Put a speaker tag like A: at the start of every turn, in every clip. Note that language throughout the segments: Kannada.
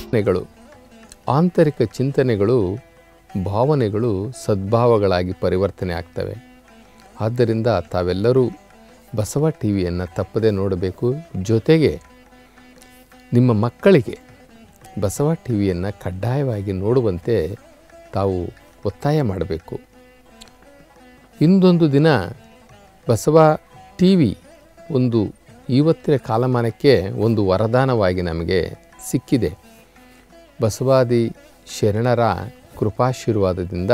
A: ಚಿಂತನೆಗಳು ಆಂತರಿಕ ಚಿಂತನೆಗಳು ಭಾವನೆಗಳು ಸದ್ಭಾವಗಳಾಗಿ ಪರಿವರ್ತನೆ ಆಗ್ತವೆ ಆದ್ದರಿಂದ ತಾವೆಲ್ಲರೂ ಬಸವ ಟಿ ವಿಯನ್ನು ತಪ್ಪದೇ ನೋಡಬೇಕು ಜೊತೆಗೆ ನಿಮ್ಮ ಮಕ್ಕಳಿಗೆ ಬಸವ ಟಿ ವಿಯನ್ನು ಕಡ್ಡಾಯವಾಗಿ ನೋಡುವಂತೆ ತಾವು ಒತ್ತಾಯ ಮಾಡಬೇಕು ಇಂದೊಂದು ದಿನ ಬಸವ ಟಿ ವಿ ಒಂದು ಇವತ್ತಿನ ಕಾಲಮಾನಕ್ಕೆ ಒಂದು ವರದಾನವಾಗಿ ನಮಗೆ ಸಿಕ್ಕಿದೆ ಬಸವಾದಿ ಶರಣರ ಕೃಪಾಶೀರ್ವಾದದಿಂದ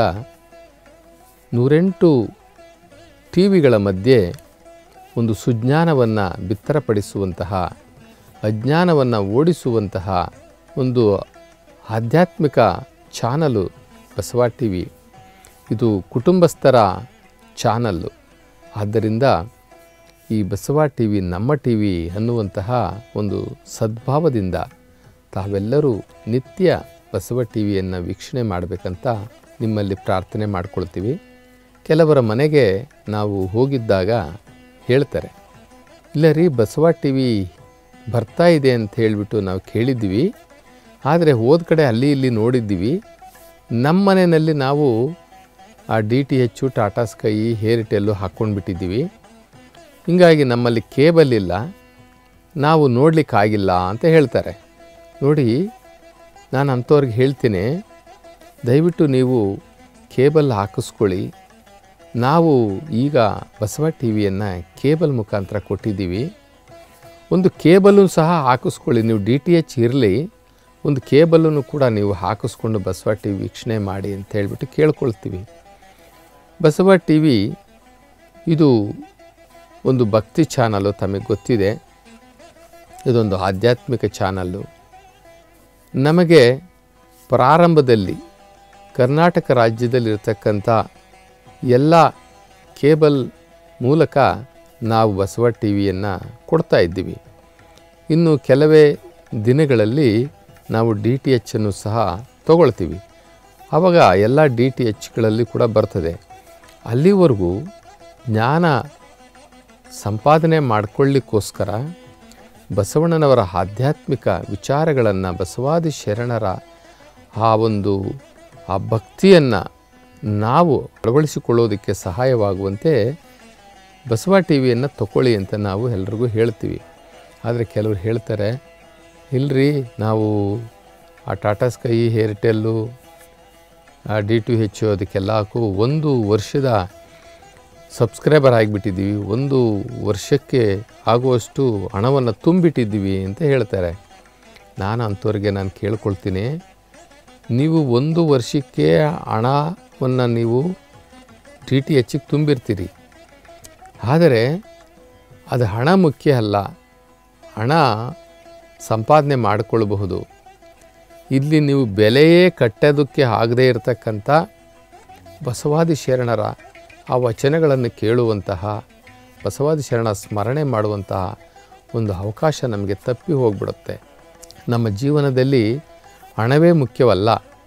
A: ನೂರೆಂಟು ಟಿ ವಿಗಳ ಮಧ್ಯೆ ಒಂದು ಸುಜ್ಞಾನವನ್ನು ಬಿತ್ತರಪಡಿಸುವಂತಹ ಅಜ್ಞಾನವನ್ನು ಓಡಿಸುವಂತಹ ಒಂದು ಆಧ್ಯಾತ್ಮಿಕ ಚಾನಲು ಬಸವ ಟಿ ವಿ ಇದು ಕುಟುಂಬಸ್ಥರ ಚಾನಲ್ಲು ಆದ್ದರಿಂದ ಈ ಬಸವ ಟಿ ವಿ ನಮ್ಮ ಟಿ ವಿ ಅನ್ನುವಂತಹ ಒಂದು ಸದ್ಭಾವದಿಂದ ತಾವೆಲ್ಲರೂ ನಿತ್ಯ ಬಸವ ಟಿ ವಿಯನ್ನು ವೀಕ್ಷಣೆ ಮಾಡಬೇಕಂತ ನಿಮ್ಮಲ್ಲಿ ಪ್ರಾರ್ಥನೆ ಮಾಡ್ಕೊಳ್ತೀವಿ ಕೆಲವರ ಮನೆಗೆ ನಾವು ಹೋಗಿದ್ದಾಗ ಹೇಳ್ತಾರೆ ಇಲ್ಲ ರೀ ಬಸವ ಟಿ ವಿ ಬರ್ತಾ ಇದೆ ಅಂತ ಹೇಳಿಬಿಟ್ಟು ನಾವು ಕೇಳಿದ್ವಿ ಆದರೆ ಹೋದ ಕಡೆ ಅಲ್ಲಿ ಇಲ್ಲಿ ನೋಡಿದ್ದೀವಿ ನಮ್ಮ ಮನೆಯಲ್ಲಿ ನಾವು ಆ ಡಿ ಟಿ ಹೆಚ್ಚು ಟಾಟಾ ಸ್ಕೈ ಹೇರಿಟೆಲ್ಲು ಹಾಕ್ಕೊಂಡು ಬಿಟ್ಟಿದ್ದೀವಿ ಹೀಗಾಗಿ ನಮ್ಮಲ್ಲಿ ಕೇಬಲ್ ಇಲ್ಲ ನಾವು ನೋಡಲಿಕ್ಕಾಗಿಲ್ಲ ಅಂತ ಹೇಳ್ತಾರೆ ನೋಡಿ ನಾನು ಅಂಥವ್ರಿಗೆ ಹೇಳ್ತೀನಿ ದಯವಿಟ್ಟು ನೀವು ಕೇಬಲ್ ಹಾಕಿಸ್ಕೊಳ್ಳಿ ನಾವು ಈಗ ಬಸವ ಟಿ ವಿಯನ್ನು ಕೇಬಲ್ ಮುಖಾಂತರ ಕೊಟ್ಟಿದ್ದೀವಿ ಒಂದು ಕೇಬಲು ಸಹ ಹಾಕಿಸ್ಕೊಳ್ಳಿ ನೀವು ಡಿ ಟಿ ಎಚ್ ಇರಲಿ ಒಂದು ಕೇಬಲನ್ನು ಕೂಡ ನೀವು ಹಾಕಿಸ್ಕೊಂಡು ಬಸವ ಟಿ ವಿ ವೀಕ್ಷಣೆ ಮಾಡಿ ಅಂತ ಹೇಳ್ಬಿಟ್ಟು ಕೇಳ್ಕೊಳ್ತೀವಿ ಬಸವ ಟಿ ವಿ ಇದು ಒಂದು ಭಕ್ತಿ ಚಾನಲ್ಲು ತಮಗೆ ಗೊತ್ತಿದೆ ಇದೊಂದು ಆಧ್ಯಾತ್ಮಿಕ ಚಾನಲ್ಲು ನಮಗೆ ಪ್ರಾರಂಭದಲ್ಲಿ ಕರ್ನಾಟಕ ರಾಜ್ಯದಲ್ಲಿರ್ತಕ್ಕಂಥ ಎಲ್ಲ ಕೇಬಲ್ ಮೂಲಕ ನಾವು ಬಸವ ಟಿ ವಿಯನ್ನು ಕೊಡ್ತಾ ಇದ್ದೀವಿ ಇನ್ನು ಕೆಲವೇ ದಿನಗಳಲ್ಲಿ ನಾವು ಡಿ ಟಿ ಎಚ್ಚನ್ನು ಸಹ ತಗೊಳ್ತೀವಿ ಆವಾಗ ಎಲ್ಲ ಡಿ ಟಿ ಎಚ್ಗಳಲ್ಲಿ ಕೂಡ ಬರ್ತದೆ ಅಲ್ಲಿವರೆಗೂ ಜ್ಞಾನ ಸಂಪಾದನೆ ಮಾಡಿಕೊಳ್ಳಿಕ್ಕೋಸ್ಕರ ಬಸವಣ್ಣನವರ ಆಧ್ಯಾತ್ಮಿಕ ವಿಚಾರಗಳನ್ನು ಬಸವಾದಿ ಶರಣರ ಆ ಒಂದು ಆ ಭಕ್ತಿಯನ್ನು ನಾವು ಅಳವಡಿಸಿಕೊಳ್ಳೋದಕ್ಕೆ ಸಹಾಯವಾಗುವಂತೆ ಬಸವ ಟಿ ವಿಯನ್ನು ತಗೊಳ್ಳಿ ಅಂತ ನಾವು ಎಲ್ರಿಗೂ ಹೇಳ್ತೀವಿ ಆದರೆ ಕೆಲವರು ಹೇಳ್ತಾರೆ ಇಲ್ರಿ ನಾವು ಆ ಟಾಟಾ ಸ್ಕೈ ಏರ್ಟೆಲ್ಲು ಆ ಡಿ ಟು ಹೆಚ್ಚು ಅದಕ್ಕೆಲ್ಲಕ್ಕೂ ಒಂದು ವರ್ಷದ ಸಬ್ಸ್ಕ್ರೈಬರ್ ಆಗಿಬಿಟ್ಟಿದ್ದೀವಿ ಒಂದು ವರ್ಷಕ್ಕೆ ಆಗುವಷ್ಟು ಹಣವನ್ನು ತುಂಬಿಟ್ಟಿದ್ದೀವಿ ಅಂತ ಹೇಳ್ತಾರೆ ನಾನು ಅಂಥವ್ರಿಗೆ ನಾನು ಕೇಳ್ಕೊಳ್ತೀನಿ ನೀವು ಒಂದು ವರ್ಷಕ್ಕೆ ಹಣವನ್ನು ನೀವು ಟಿ ಟಿ ಎಚ್ಗೆ ತುಂಬಿರ್ತೀರಿ ಆದರೆ ಅದು ಹಣ ಮುಖ್ಯ ಅಲ್ಲ ಹಣ ಸಂಪಾದನೆ ಮಾಡಿಕೊಳ್ಬಹುದು ಇಲ್ಲಿ ನೀವು ಬೆಲೆಯೇ ಕಟ್ಟೋದಕ್ಕೆ ಆಗದೇ ಇರತಕ್ಕಂಥ ಬಸವಾದಿ ಶರಣರ ಆ ವಚನಗಳನ್ನು ಕೇಳುವಂತಹ ಬಸವಾದಿ ಶರಣ ಸ್ಮರಣೆ ಮಾಡುವಂತಹ ಒಂದು ಅವಕಾಶ ನಮಗೆ ತಪ್ಪಿ ಹೋಗ್ಬಿಡುತ್ತೆ ನಮ್ಮ ಜೀವನದಲ್ಲಿ ಹಣವೇ ಮುಖ್ಯವಲ್ಲ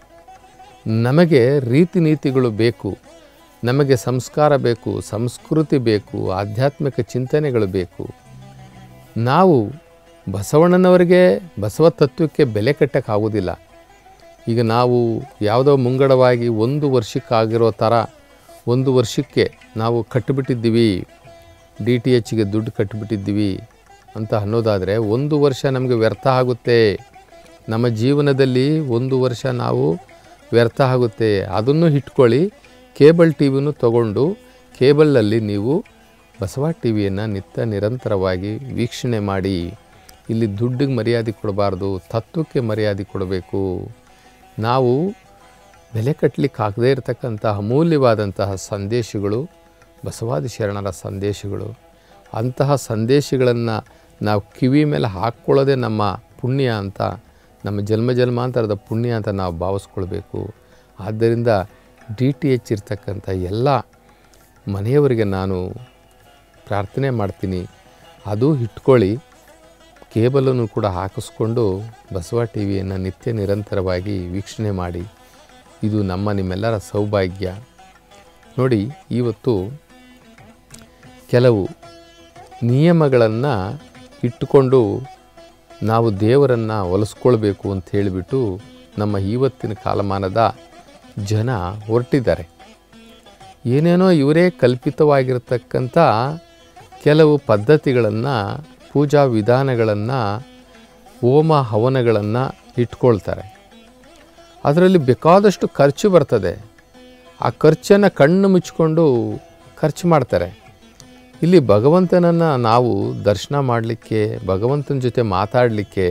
A: ನಮಗೆ ರೀತಿ ನೀತಿಗಳು ಬೇಕು ನಮಗೆ ಸಂಸ್ಕಾರ ಬೇಕು ಸಂಸ್ಕೃತಿ ಬೇಕು ಆಧ್ಯಾತ್ಮಿಕ ಚಿಂತನೆಗಳು ಬೇಕು ನಾವು ಬಸವಣ್ಣನವರಿಗೆ ಬಸವ ತತ್ವಕ್ಕೆ ಬೆಲೆ ಕಟ್ಟೋಕ್ಕಾಗೋದಿಲ್ಲ ಈಗ ನಾವು ಯಾವುದೋ ಮುಂಗಡವಾಗಿ ಒಂದು ವರ್ಷಕ್ಕಾಗಿರೋ ಥರ ಒಂದು ವರ್ಷಕ್ಕೆ ನಾವು ಕಟ್ಟಿಬಿಟ್ಟಿದ್ದೀವಿ ಡಿ ಟಿ ಎಚ್ಗೆ ದುಡ್ಡು ಕಟ್ಟಿಬಿಟ್ಟಿದ್ದೀವಿ ಅಂತ ಅನ್ನೋದಾದರೆ ಒಂದು ವರ್ಷ ನಮಗೆ ವ್ಯರ್ಥ ಆಗುತ್ತೆ ನಮ್ಮ ಜೀವನದಲ್ಲಿ ಒಂದು ವರ್ಷ ನಾವು ವ್ಯರ್ಥ ಆಗುತ್ತೆ ಅದನ್ನು ಇಟ್ಕೊಳ್ಳಿ ಕೇಬಲ್ ಟಿ ವಿನೂ ತಗೊಂಡು ಕೇಬಲಲ್ಲಿ ನೀವು ಬಸವ ಟಿ ವಿಯನ್ನು ನಿತ್ಯ ನಿರಂತರವಾಗಿ ವೀಕ್ಷಣೆ ಮಾಡಿ ಇಲ್ಲಿ ದುಡ್ಡಿಗೆ ಮರ್ಯಾದೆ ಕೊಡಬಾರ್ದು ತತ್ವಕ್ಕೆ ಮರ್ಯಾದೆ ಕೊಡಬೇಕು ನಾವು ಬೆಲೆ ಕಟ್ಟಲಿಕ್ಕೆ ಆಗದೇ ಇರತಕ್ಕಂಥ ಅಮೂಲ್ಯವಾದಂತಹ ಸಂದೇಶಗಳು ಬಸವಾದಿ ಶರಣರ ಸಂದೇಶಗಳು ಅಂತಹ ಸಂದೇಶಗಳನ್ನು ನಾವು ಕಿವಿ ಮೇಲೆ ಹಾಕ್ಕೊಳ್ಳೋದೇ ನಮ್ಮ ಪುಣ್ಯ ಅಂತ ನಮ್ಮ ಜನ್ಮ ಜನ್ಮಾಂತರದ ಪುಣ್ಯ ಅಂತ ನಾವು ಭಾವಿಸ್ಕೊಳ್ಬೇಕು ಆದ್ದರಿಂದ ಡಿ ಟಿ ಎಚ್ ಇರ್ತಕ್ಕಂಥ ಎಲ್ಲ ಮನೆಯವರಿಗೆ ನಾನು ಪ್ರಾರ್ಥನೆ ಮಾಡ್ತೀನಿ ಅದು ಇಟ್ಕೊಳ್ಳಿ ಕೇಬಲನ್ನು ಕೂಡ ಹಾಕಿಸ್ಕೊಂಡು ಬಸವ ಟಿ ವಿಯನ್ನು ನಿತ್ಯ ನಿರಂತರವಾಗಿ ವೀಕ್ಷಣೆ ಮಾಡಿ ಇದು ನಮ್ಮ ನಿಮ್ಮೆಲ್ಲರ ಸೌಭಾಗ್ಯ ನೋಡಿ ಇವತ್ತು ಕೆಲವು ನಿಯಮಗಳನ್ನು ಇಟ್ಟುಕೊಂಡು ನಾವು ದೇವರನ್ನು ಒಲಿಸ್ಕೊಳ್ಬೇಕು ಅಂತ ಹೇಳಿಬಿಟ್ಟು ನಮ್ಮ ಇವತ್ತಿನ ಕಾಲಮಾನದ ಜನ ಹೊರಟಿದ್ದಾರೆ ಏನೇನೋ ಇವರೇ ಕಲ್ಪಿತವಾಗಿರ್ತಕ್ಕಂಥ ಕೆಲವು ಪದ್ಧತಿಗಳನ್ನು ಪೂಜಾ ವಿಧಾನಗಳನ್ನು ಹೋಮ ಹವನಗಳನ್ನು ಇಟ್ಕೊಳ್ತಾರೆ ಅದರಲ್ಲಿ ಬೇಕಾದಷ್ಟು ಖರ್ಚು ಬರ್ತದೆ ಆ ಖರ್ಚನ್ನು ಕಣ್ಣು ಮುಚ್ಕೊಂಡು ಖರ್ಚು ಮಾಡ್ತಾರೆ ಇಲ್ಲಿ ಭಗವಂತನನ್ನು ನಾವು ದರ್ಶನ ಮಾಡಲಿಕ್ಕೆ ಭಗವಂತನ ಜೊತೆ ಮಾತಾಡಲಿಕ್ಕೆ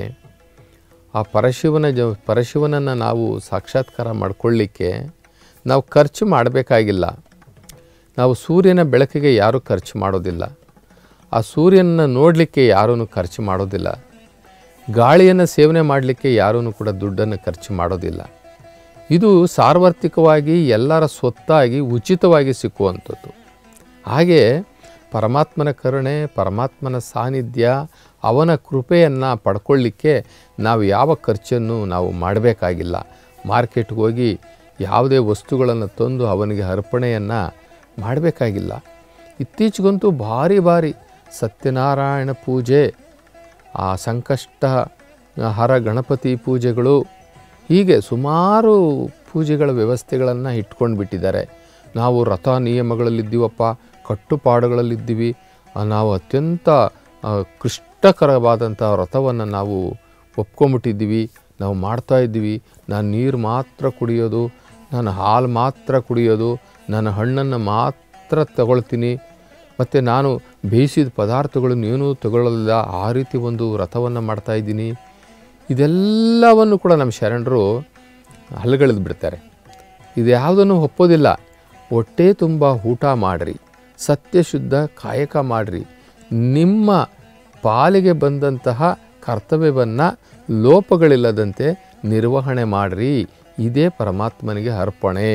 A: ಆ ಪರಶಿವನ ಜ ಪರಶಿವನನ್ನು ನಾವು ಸಾಕ್ಷಾತ್ಕಾರ ಮಾಡಿಕೊಳ್ಳಿಕ್ಕೆ ನಾವು ಖರ್ಚು ಮಾಡಬೇಕಾಗಿಲ್ಲ ನಾವು ಸೂರ್ಯನ ಬೆಳಕಿಗೆ ಯಾರೂ ಖರ್ಚು ಮಾಡೋದಿಲ್ಲ ಆ ಸೂರ್ಯನನ್ನು ನೋಡಲಿಕ್ಕೆ ಯಾರೂ ಖರ್ಚು ಮಾಡೋದಿಲ್ಲ ಗಾಳಿಯನ್ನು ಸೇವನೆ ಮಾಡಲಿಕ್ಕೆ ಯಾರೂ ಕೂಡ ದುಡ್ಡನ್ನು ಖರ್ಚು ಮಾಡೋದಿಲ್ಲ ಇದು ಸಾರ್ವತ್ರಿಕವಾಗಿ ಎಲ್ಲರ ಸ್ವತ್ತಾಗಿ ಉಚಿತವಾಗಿ ಸಿಕ್ಕುವಂಥದ್ದು ಹಾಗೆ ಪರಮಾತ್ಮನ ಕರುಣೆ ಪರಮಾತ್ಮನ ಸಾನ್ನಿಧ್ಯ ಅವನ ಕೃಪೆಯನ್ನು ಪಡ್ಕೊಳ್ಳಿಕ್ಕೆ ನಾವು ಯಾವ ಖರ್ಚನ್ನು ನಾವು ಮಾಡಬೇಕಾಗಿಲ್ಲ ಮಾರ್ಕೆಟ್ಗೆ ಹೋಗಿ ಯಾವುದೇ ವಸ್ತುಗಳನ್ನು ತಂದು ಅವನಿಗೆ ಅರ್ಪಣೆಯನ್ನು ಮಾಡಬೇಕಾಗಿಲ್ಲ ಇತ್ತೀಚೆಗಂತೂ ಭಾರಿ ಭಾರಿ ಸತ್ಯನಾರಾಯಣ ಪೂಜೆ ಆ ಸಂಕಷ್ಟ ಹರ ಗಣಪತಿ ಪೂಜೆಗಳು ಹೀಗೆ ಸುಮಾರು ಪೂಜೆಗಳ ವ್ಯವಸ್ಥೆಗಳನ್ನು ಇಟ್ಕೊಂಡು ಬಿಟ್ಟಿದ್ದಾರೆ ನಾವು ರಥ ನಿಯಮಗಳಲ್ಲಿದ್ದೀವಪ್ಪ ಕಟ್ಟುಪಾಡುಗಳಲ್ಲಿದ್ದೀವಿ ಆ, ನಾವು ಅತ್ಯಂತ ಆ, ಕ್ಲಿಷ್ಟಕರವಾದಂಥ ವ್ರತವನ್ನು ನಾವು ಒಪ್ಕೊಂಬಿಟ್ಟಿದ್ದೀವಿ ನಾವು ಮಾಡ್ತಾ ಇದ್ದೀವಿ ನಾನು ನೀರು ಮಾತ್ರ ಕುಡಿಯೋದು ನಾನು ಹಾಲು ಮಾತ್ರ ಕುಡಿಯೋದು ನಾನು ಹಣ್ಣನ್ನು ಮಾತ್ರ ತಗೊಳ್ತೀನಿ ಮತ್ತು ನಾನು ಬೇಯಿಸಿದ ಪದಾರ್ಥಗಳನ್ನು ಏನೂ ತಗೊಳ್ಳಲಿಲ್ಲ ಆ ರೀತಿ ಒಂದು ವ್ರತವನ್ನು ಮಾಡ್ತಾ ಇದ್ದೀನಿ ಇದೆಲ್ಲವನ್ನು ಕೂಡ ನಮ್ಮ ಶರಣರು ಹಲ್ಗಳೆದು ಬಿಡ್ತಾರೆ ಇದು ಯಾವುದನ್ನು ಒಪ್ಪೋದಿಲ್ಲ ಹೊಟ್ಟೆ ತುಂಬ ಊಟ ಮಾಡಿರಿ ಸತ್ಯಶುದ್ಧ ಕಾಯಕ ಮಾಡಿರಿ ನಿಮ್ಮ ಪಾಲಿಗೆ ಬಂದಂತಹ ಕರ್ತವ್ಯವನ್ನು ಲೋಪಗಳಿಲ್ಲದಂತೆ ನಿರ್ವಹಣೆ ಮಾಡಿರಿ ಇದೇ ಪರಮಾತ್ಮನಿಗೆ ಅರ್ಪಣೆ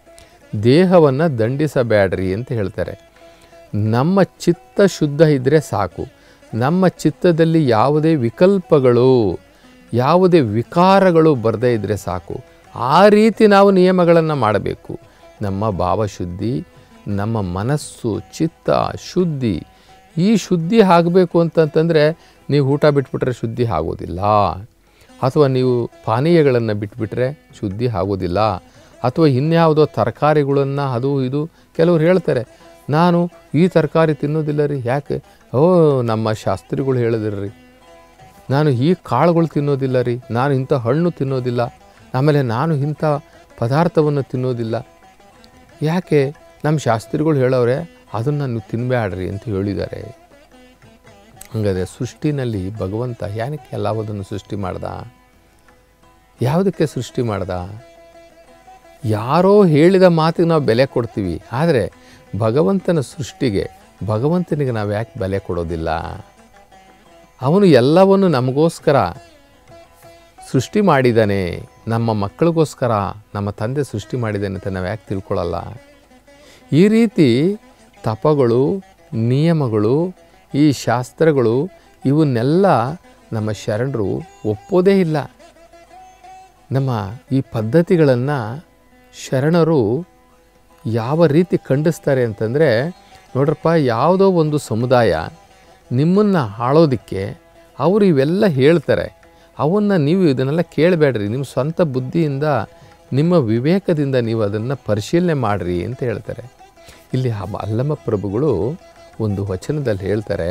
A: ದೇಹವನ್ನು ದಂಡಿಸಬೇಡ್ರಿ ಅಂತ ಹೇಳ್ತಾರೆ ನಮ್ಮ ಚಿತ್ತ ಶುದ್ಧ ಇದ್ದರೆ ಸಾಕು ನಮ್ಮ ಚಿತ್ತದಲ್ಲಿ ಯಾವುದೇ ವಿಕಲ್ಪಗಳು ಯಾವುದೇ ವಿಕಾರಗಳು ಬರದೇ ಇದ್ದರೆ ಸಾಕು ಆ ರೀತಿ ನಾವು ನಿಯಮಗಳನ್ನು ಮಾಡಬೇಕು ನಮ್ಮ ಭಾವಶುದ್ಧಿ ನಮ್ಮ ಮನಸ್ಸು ಚಿತ್ತ ಶುದ್ಧಿ ಈ ಶುದ್ಧಿ ಆಗಬೇಕು ಅಂತಂತಂದರೆ ನೀವು ಊಟ ಬಿಟ್ಬಿಟ್ರೆ ಶುದ್ಧಿ ಆಗೋದಿಲ್ಲ ಅಥವಾ ನೀವು ಪಾನೀಯಗಳನ್ನು ಬಿಟ್ಬಿಟ್ರೆ ಶುದ್ಧಿ ಆಗೋದಿಲ್ಲ ಅಥವಾ ಇನ್ಯಾವುದೋ ತರಕಾರಿಗಳನ್ನು ಅದು ಇದು ಕೆಲವ್ರು ಹೇಳ್ತಾರೆ ನಾನು ಈ ತರಕಾರಿ ತಿನ್ನೋದಿಲ್ಲ ರೀ ಯಾಕೆ ಓ ನಮ್ಮ ಶಾಸ್ತ್ರಿಗಳು ಹೇಳಿದ್ರಿ ನಾನು ಈ ಕಾಳುಗಳು ತಿನ್ನೋದಿಲ್ಲ ರೀ ನಾನು ಇಂಥ ಹಣ್ಣು ತಿನ್ನೋದಿಲ್ಲ ಆಮೇಲೆ ನಾನು ಇಂಥ ಪದಾರ್ಥವನ್ನು ತಿನ್ನೋದಿಲ್ಲ ಯಾಕೆ ನಮ್ಮ ಶಾಸ್ತ್ರಿಗಳು ಹೇಳೋರೆ ಅದನ್ನು ನೀವು ತಿನ್ನಬೇಡ್ರಿ ಅಂತ ಹೇಳಿದ್ದಾರೆ ಹಂಗಾದ್ರೆ ಸೃಷ್ಟಿನಲ್ಲಿ ಭಗವಂತ ಏನಕ್ಕೆ ಎಲ್ಲವುದನ್ನು ಸೃಷ್ಟಿ ಮಾಡ್ದ ಯಾವುದಕ್ಕೆ ಸೃಷ್ಟಿ ಮಾಡ್ದ ಯಾರೋ ಹೇಳಿದ ಮಾತಿಗೆ ನಾವು ಬೆಲೆ ಕೊಡ್ತೀವಿ ಆದರೆ ಭಗವಂತನ ಸೃಷ್ಟಿಗೆ ಭಗವಂತನಿಗೆ ನಾವು ಯಾಕೆ ಬೆಲೆ ಕೊಡೋದಿಲ್ಲ ಅವನು ಎಲ್ಲವನ್ನು ನಮಗೋಸ್ಕರ ಸೃಷ್ಟಿ ಮಾಡಿದ್ದಾನೆ ನಮ್ಮ ಮಕ್ಕಳಿಗೋಸ್ಕರ ನಮ್ಮ ತಂದೆ ಸೃಷ್ಟಿ ಮಾಡಿದ್ದಾನೆ ಅಂತ ನಾವು ಯಾಕೆ ತಿಳ್ಕೊಳ್ಳಲ್ಲ ಈ ರೀತಿ ತಪಗಳು ನಿಯಮಗಳು ಈ ಶಾಸ್ತ್ರಗಳು ಇವನ್ನೆಲ್ಲ ನಮ್ಮ ಶರಣರು ಒಪ್ಪೋದೇ ಇಲ್ಲ ನಮ್ಮ ಈ ಪದ್ಧತಿಗಳನ್ನು ಶರಣರು ಯಾವ ರೀತಿ ಖಂಡಿಸ್ತಾರೆ ಅಂತಂದರೆ ನೋಡ್ರಪ್ಪ ಯಾವುದೋ ಒಂದು ಸಮುದಾಯ ನಿಮ್ಮನ್ನು ಆಳೋದಕ್ಕೆ ಅವರು ಇವೆಲ್ಲ ಹೇಳ್ತಾರೆ ಅವನ್ನು ನೀವು ಇದನ್ನೆಲ್ಲ ಕೇಳಬೇಡ್ರಿ ನಿಮ್ಮ ಸ್ವಂತ ಬುದ್ಧಿಯಿಂದ ನಿಮ್ಮ ವಿವೇಕದಿಂದ ನೀವು ಅದನ್ನು ಪರಿಶೀಲನೆ ಮಾಡಿರಿ ಅಂತ ಹೇಳ್ತಾರೆ ಇಲ್ಲಿ ಆ ಅಲ್ಲಮ ಪ್ರಭುಗಳು ಒಂದು ವಚನದಲ್ಲಿ ಹೇಳ್ತಾರೆ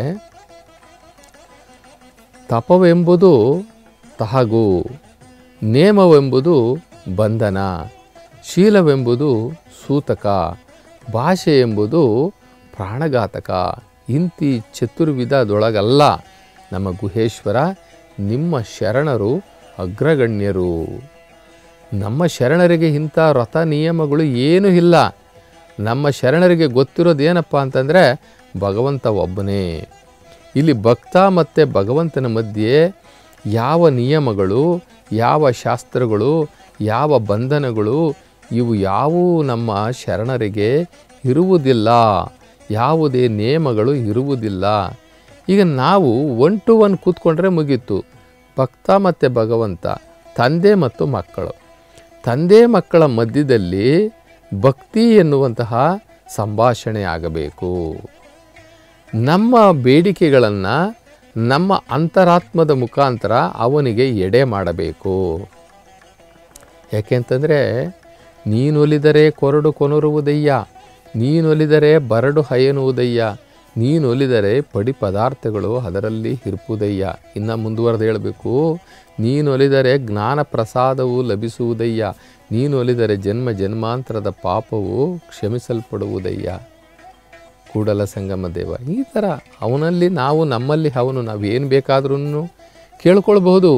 A: ತಪವೆಂಬುದು ತಹಗು ನೇಮವೆಂಬುದು ಬಂಧನ ಶೀಲವೆಂಬುದು ಸೂತಕ ಭಾಷೆ ಎಂಬುದು ಪ್ರಾಣಘಾತಕ ಇಂತಿ ಚತುರ್ವಿಧದೊಳಗಲ್ಲ ನಮ್ಮ ಗುಹೇಶ್ವರ ನಿಮ್ಮ ಶರಣರು ಅಗ್ರಗಣ್ಯರು ನಮ್ಮ ಶರಣರಿಗೆ ಇಂಥ ವ್ರತ ನಿಯಮಗಳು ಏನೂ ಇಲ್ಲ ನಮ್ಮ ಶರಣರಿಗೆ ಗೊತ್ತಿರೋದು ಏನಪ್ಪ ಅಂತಂದರೆ ಭಗವಂತ ಒಬ್ಬನೇ ಇಲ್ಲಿ ಭಕ್ತ ಮತ್ತು ಭಗವಂತನ ಮಧ್ಯೆ ಯಾವ ನಿಯಮಗಳು ಯಾವ ಶಾಸ್ತ್ರಗಳು ಯಾವ ಬಂಧನಗಳು ಇವು ಯಾವುವು ನಮ್ಮ ಶರಣರಿಗೆ ಇರುವುದಿಲ್ಲ ಯಾವುದೇ ನಿಯಮಗಳು ಇರುವುದಿಲ್ಲ ಈಗ ನಾವು ಒನ್ ಟು ಒನ್ ಕೂತ್ಕೊಂಡ್ರೆ ಮುಗೀತು ಭಕ್ತ ಮತ್ತು ಭಗವಂತ ತಂದೆ ಮತ್ತು ಮಕ್ಕಳು ತಂದೆ ಮಕ್ಕಳ ಮಧ್ಯದಲ್ಲಿ ಭಕ್ತಿ ಎನ್ನುವಂತಹ ಸಂಭಾಷಣೆ ಆಗಬೇಕು ನಮ್ಮ ಬೇಡಿಕೆಗಳನ್ನು ನಮ್ಮ ಅಂತರಾತ್ಮದ ಮುಖಾಂತರ ಅವನಿಗೆ ಎಡೆ ಮಾಡಬೇಕು ಯಾಕೆಂತಂದರೆ ನೀನೊಲಿದರೆ ಕೊರಡು ಕೊನರುವುದಯ್ಯ ನೀನೊಲಿದರೆ ಬರಡು ಹಯನುವುದಯ್ಯ ನೀನೊಲಿದರೆ ಪಡಿ ಪದಾರ್ಥಗಳು ಅದರಲ್ಲಿ ಹಿರ್ಪುದಯ್ಯ ಇನ್ನು ಮುಂದುವರೆದು ಹೇಳಬೇಕು ನೀನೊಲಿದರೆ ಜ್ಞಾನ ಪ್ರಸಾದವು ಲಭಿಸುವುದಯ್ಯ ನೀನೊಲಿದರೆ ಜನ್ಮ ಜನ್ಮಾಂತರದ ಪಾಪವು ಕ್ಷಮಿಸಲ್ಪಡುವುದಯ್ಯ ಕೂಡಲ ಸಂಗಮ ದೇವ ಈ ಥರ ಅವನಲ್ಲಿ ನಾವು ನಮ್ಮಲ್ಲಿ ಅವನು ನಾವೇನು ಬೇಕಾದ್ರೂ ಕೇಳ್ಕೊಳ್ಬಹುದು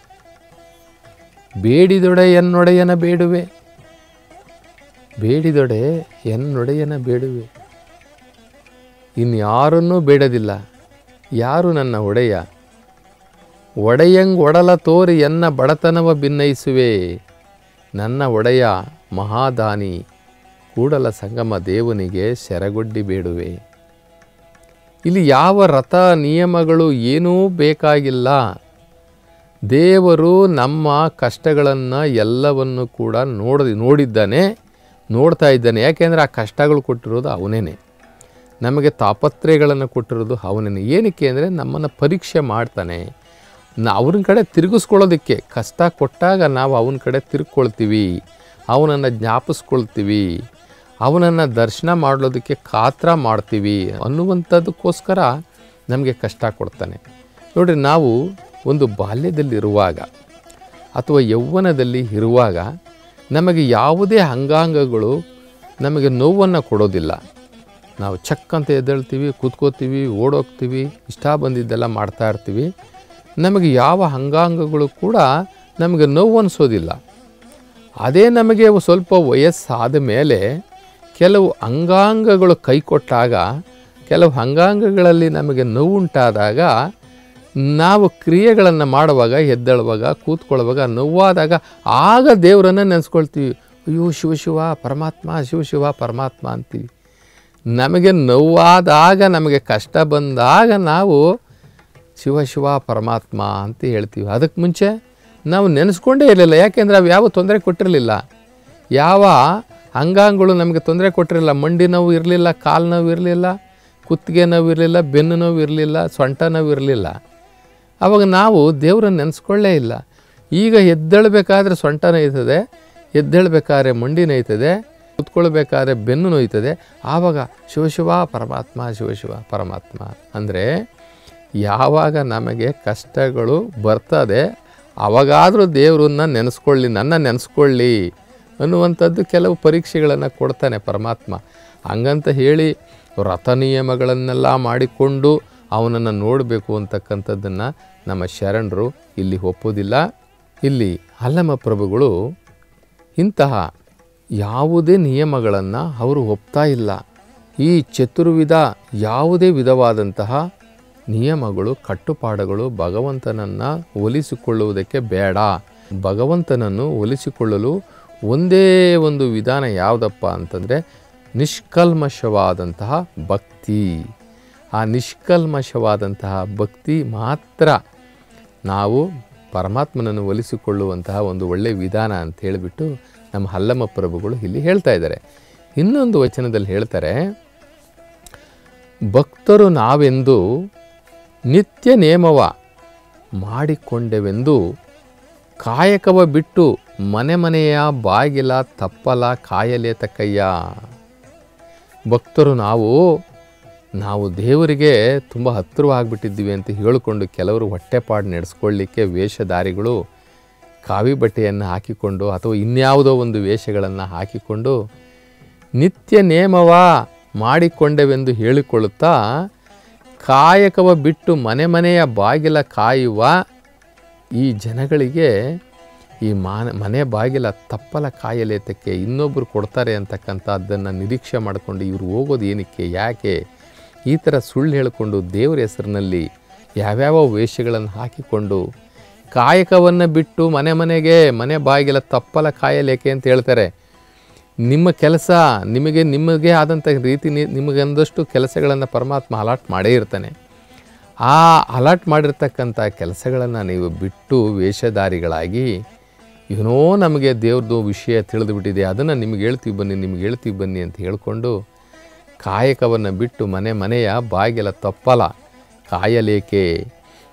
A: ಬೇಡಿದೊಡೆ ಎನ್ನೊಡೆಯನ ಬೇಡುವೆ ಬೇಡಿದೊಡೆ ಎನ್ನೊಡೆಯನ ಬೇಡುವೆ ಇನ್ಯಾರನ್ನೂ ಬೇಡದಿಲ್ಲ ಯಾರು ನನ್ನ ಒಡೆಯ ಒಡೆಯಂಗ್ ಒಡಲ ತೋರಿ ಎನ್ನ ಬಡತನವ ಭಿನ್ನಯಿಸುವೆ ನನ್ನ ಒಡೆಯ ಮಹಾದಾನಿ ಕೂಡಲ ಸಂಗಮ ದೇವನಿಗೆ ಶರಗೊಡ್ಡಿ ಬೇಡುವೆ ಇಲ್ಲಿ ಯಾವ ರಥ ನಿಯಮಗಳು ಏನೂ ಬೇಕಾಗಿಲ್ಲ ದೇವರು ನಮ್ಮ ಕಷ್ಟಗಳನ್ನು ಎಲ್ಲವನ್ನು ಕೂಡ ನೋಡಿ ನೋಡಿದ್ದಾನೆ ನೋಡ್ತಾ ಇದ್ದಾನೆ ಯಾಕೆಂದರೆ ಆ ಕಷ್ಟಗಳು ಕೊಟ್ಟಿರೋದು ಅವನೇನೆ ನಮಗೆ ತಾಪತ್ರೆಗಳನ್ನು ಕೊಟ್ಟಿರೋದು ಅವನೇನೆ ಏನಕ್ಕೆ ಅಂದರೆ ನಮ್ಮನ್ನು ಪರೀಕ್ಷೆ ಮಾಡ್ತಾನೆ ನಾ ಅವ್ರ ಕಡೆ ತಿರುಗಿಸ್ಕೊಳ್ಳೋದಕ್ಕೆ ಕಷ್ಟ ಕೊಟ್ಟಾಗ ನಾವು ಅವನ ಕಡೆ ತಿರುಗ್ಕೊಳ್ತೀವಿ ಅವನನ್ನು ಜ್ಞಾಪಿಸ್ಕೊಳ್ತೀವಿ ಅವನನ್ನು ದರ್ಶನ ಮಾಡೋದಕ್ಕೆ ಕಾತ್ರ ಮಾಡ್ತೀವಿ ಅನ್ನುವಂಥದ್ದಕ್ಕೋಸ್ಕರ ನಮಗೆ ಕಷ್ಟ ಕೊಡ್ತಾನೆ ನೋಡಿರಿ ನಾವು ಒಂದು ಬಾಲ್ಯದಲ್ಲಿರುವಾಗ ಅಥವಾ ಯೌವನದಲ್ಲಿ ಇರುವಾಗ ನಮಗೆ ಯಾವುದೇ ಅಂಗಾಂಗಗಳು ನಮಗೆ ನೋವನ್ನು ಕೊಡೋದಿಲ್ಲ ನಾವು ಚಕ್ ಅಂತ ಎದ್ದೇಳ್ತೀವಿ ಕೂತ್ಕೋತೀವಿ ಓಡೋಗ್ತೀವಿ ಇಷ್ಟ ಬಂದಿದ್ದೆಲ್ಲ ಮಾಡ್ತಾ ಇರ್ತೀವಿ ನಮಗೆ ಯಾವ ಅಂಗಾಂಗಗಳು ಕೂಡ ನಮಗೆ ನೋವು ಅನಿಸೋದಿಲ್ಲ ಅದೇ ನಮಗೆ ಸ್ವಲ್ಪ ವಯಸ್ಸಾದ ಮೇಲೆ ಕೆಲವು ಅಂಗಾಂಗಗಳು ಕೈ ಕೊಟ್ಟಾಗ ಕೆಲವು ಅಂಗಾಂಗಗಳಲ್ಲಿ ನಮಗೆ ನೋವುಂಟಾದಾಗ ನಾವು ಕ್ರಿಯೆಗಳನ್ನು ಮಾಡುವಾಗ ಎದ್ದೇಳುವಾಗ ಕೂತ್ಕೊಳ್ಳುವಾಗ ನೋವಾದಾಗ ಆಗ ದೇವರನ್ನು ನೆನೆಸ್ಕೊಳ್ತೀವಿ ಅಯ್ಯೋ ಶಿವ ಶಿವ ಪರಮಾತ್ಮ ಶಿವ ಶಿವ ಪರಮಾತ್ಮ ಅಂತೀವಿ ನಮಗೆ ನೋವಾದಾಗ ನಮಗೆ ಕಷ್ಟ ಬಂದಾಗ ನಾವು ಶಿವ ಶಿವ ಪರಮಾತ್ಮ ಅಂತ ಹೇಳ್ತೀವಿ ಅದಕ್ಕೆ ಮುಂಚೆ ನಾವು ನೆನೆಸ್ಕೊಂಡೇ ಇರಲಿಲ್ಲ ಯಾಕೆಂದರೆ ಅವು ಯಾವ ತೊಂದರೆ ಕೊಟ್ಟಿರಲಿಲ್ಲ ಯಾವ ಅಂಗಾಂಗಗಳು ನಮಗೆ ತೊಂದರೆ ಕೊಟ್ಟಿರಲಿಲ್ಲ ಮಂಡಿ ನೋವು ಇರಲಿಲ್ಲ ಕಾಲು ನೋವು ಇರಲಿಲ್ಲ ಕುತ್ತಿಗೆ ನೋವು ಇರಲಿಲ್ಲ ಬೆನ್ನು ನೋವು ಇರಲಿಲ್ಲ ಸೊಂಟ ನೋವು ಇರಲಿಲ್ಲ ಆವಾಗ ನಾವು ದೇವರನ್ನು ನೆನೆಸ್ಕೊಳ್ಳೇ ಇಲ್ಲ ಈಗ ಎದ್ದೇಳಬೇಕಾದ್ರೆ ಸೊಂಟ ನೋಯ್ತದೆ ಎದ್ದೇಳಬೇಕಾದ್ರೆ ಮಂಡಿ ನೋಯ್ತದೆ ಕುತ್ಕೊಳ್ಬೇಕಾದ್ರೆ ಬೆನ್ನು ನೋಯ್ತದೆ ಆವಾಗ ಶಿವಶಿವ ಪರಮಾತ್ಮ ಶಿವಶಿವ ಪರಮಾತ್ಮ ಅಂದರೆ ಯಾವಾಗ ನಮಗೆ ಕಷ್ಟಗಳು ಬರ್ತದೆ ಅವಾಗಾದರೂ ದೇವರನ್ನ ನೆನೆಸ್ಕೊಳ್ಳಿ ನನ್ನ ನೆನೆಸ್ಕೊಳ್ಳಿ ಅನ್ನುವಂಥದ್ದು ಕೆಲವು ಪರೀಕ್ಷೆಗಳನ್ನು ಕೊಡ್ತಾನೆ ಪರಮಾತ್ಮ ಹಂಗಂತ ಹೇಳಿ ವ್ರತ ನಿಯಮಗಳನ್ನೆಲ್ಲ ಮಾಡಿಕೊಂಡು ಅವನನ್ನು ನೋಡಬೇಕು ಅಂತಕ್ಕಂಥದ್ದನ್ನು ನಮ್ಮ ಶರಣರು ಇಲ್ಲಿ ಒಪ್ಪೋದಿಲ್ಲ ಇಲ್ಲಿ ಅಲ್ಲಮ ಪ್ರಭುಗಳು ಇಂತಹ ಯಾವುದೇ ನಿಯಮಗಳನ್ನು ಅವರು ಒಪ್ತಾ ಇಲ್ಲ ಈ ಚತುರ್ವಿಧ ಯಾವುದೇ ವಿಧವಾದಂತಹ ನಿಯಮಗಳು ಕಟ್ಟುಪಾಡುಗಳು ಭಗವಂತನನ್ನು ಒಲಿಸಿಕೊಳ್ಳುವುದಕ್ಕೆ ಬೇಡ ಭಗವಂತನನ್ನು ಒಲಿಸಿಕೊಳ್ಳಲು ಒಂದೇ ಒಂದು ವಿಧಾನ ಯಾವುದಪ್ಪ ಅಂತಂದರೆ ನಿಷ್ಕಲ್ಮಶವಾದಂತಹ ಭಕ್ತಿ ಆ ನಿಷ್ಕಲ್ಮಶವಾದಂತಹ ಭಕ್ತಿ ಮಾತ್ರ ನಾವು ಪರಮಾತ್ಮನನ್ನು ಒಲಿಸಿಕೊಳ್ಳುವಂತಹ ಒಂದು ಒಳ್ಳೆಯ ವಿಧಾನ ಅಂತ ಹೇಳಿಬಿಟ್ಟು ನಮ್ಮ ಹಲ್ಲಮ್ಮ ಪ್ರಭುಗಳು ಇಲ್ಲಿ ಹೇಳ್ತಾ ಇದ್ದಾರೆ ಇನ್ನೊಂದು ವಚನದಲ್ಲಿ ಹೇಳ್ತಾರೆ ಭಕ್ತರು ನಾವೆಂದು ನಿತ್ಯ ನೇಮವ ಮಾಡಿಕೊಂಡೆವೆಂದು ಕಾಯಕವ ಬಿಟ್ಟು ಮನೆ ಮನೆಯ ಬಾಗಿಲ ತಪ್ಪಲ ಕಾಯಲೇ ತಕ್ಕಯ್ಯ ಭಕ್ತರು ನಾವು ನಾವು ದೇವರಿಗೆ ತುಂಬ ಹತ್ತಿರವಾಗಿಬಿಟ್ಟಿದ್ದೀವಿ ಅಂತ ಹೇಳಿಕೊಂಡು ಕೆಲವರು ಹೊಟ್ಟೆಪಾಡು ನಡೆಸ್ಕೊಳ್ಳಿಕ್ಕೆ ವೇಷಧಾರಿಗಳು ಕಾವಿ ಬಟ್ಟೆಯನ್ನು ಹಾಕಿಕೊಂಡು ಅಥವಾ ಇನ್ಯಾವುದೋ ಒಂದು ವೇಷಗಳನ್ನು ಹಾಕಿಕೊಂಡು ನಿತ್ಯ ನೇಮವ ಮಾಡಿಕೊಂಡೆವೆಂದು ಹೇಳಿಕೊಳ್ಳುತ್ತಾ ಕಾಯಕವ ಬಿಟ್ಟು ಮನೆ ಮನೆಯ ಬಾಗಿಲ ಕಾಯುವ ಈ ಜನಗಳಿಗೆ ಈ ಮಾನ ಮನೆ ಬಾಗಿಲ ತಪ್ಪಲ ಕಾಯಲೇತಕ್ಕೆ ಇನ್ನೊಬ್ಬರು ಕೊಡ್ತಾರೆ ಅಂತಕ್ಕಂಥದ್ದನ್ನು ನಿರೀಕ್ಷೆ ಮಾಡಿಕೊಂಡು ಇವರು ಹೋಗೋದು ಏನಕ್ಕೆ ಯಾಕೆ ಈ ಥರ ಸುಳ್ಳು ಹೇಳಿಕೊಂಡು ದೇವರ ಹೆಸರಿನಲ್ಲಿ ಯಾವ್ಯಾವ ವೇಷಗಳನ್ನು ಹಾಕಿಕೊಂಡು ಕಾಯಕವನ್ನು ಬಿಟ್ಟು ಮನೆ ಮನೆಗೆ ಮನೆ ಬಾಗಿಲ ತಪ್ಪಲ ಕಾಯಲೇಕೆ ಅಂತ ಹೇಳ್ತಾರೆ ನಿಮ್ಮ ಕೆಲಸ ನಿಮಗೆ ನಿಮಗೆ ಆದಂಥ ರೀತಿ ನಿ- ನಿಮಗೊಂದಷ್ಟು ಕೆಲಸಗಳನ್ನು ಪರಮಾತ್ಮ ಅಲಾಟ್ ಮಾಡೇ ಇರ್ತಾನೆ ಆ ಅಲಾಟ್ ಮಾಡಿರ್ತಕ್ಕಂಥ ಕೆಲಸಗಳನ್ನು ನೀವು ಬಿಟ್ಟು ವೇಷಧಾರಿಗಳಾಗಿ ಏನೋ ನಮಗೆ ದೇವ್ರದ್ದು ವಿಷಯ ತಿಳಿದು ಬಿಟ್ಟಿದೆ ಅದನ್ನು ನಿಮ್ಗೆ ಹೇಳ್ತೀವಿ ಬನ್ನಿ ನಿಮ್ಗೆ ಹೇಳ್ತೀವಿ ಬನ್ನಿ ಅಂತ ಹೇಳ್ಕೊಂಡು ಕಾಯಕವನ್ನು ಬಿಟ್ಟು ಮನೆ ಮನೆಯ ಬಾಗಿಲ ತಪ್ಪಲ ಕಾಯಲೇಕೆ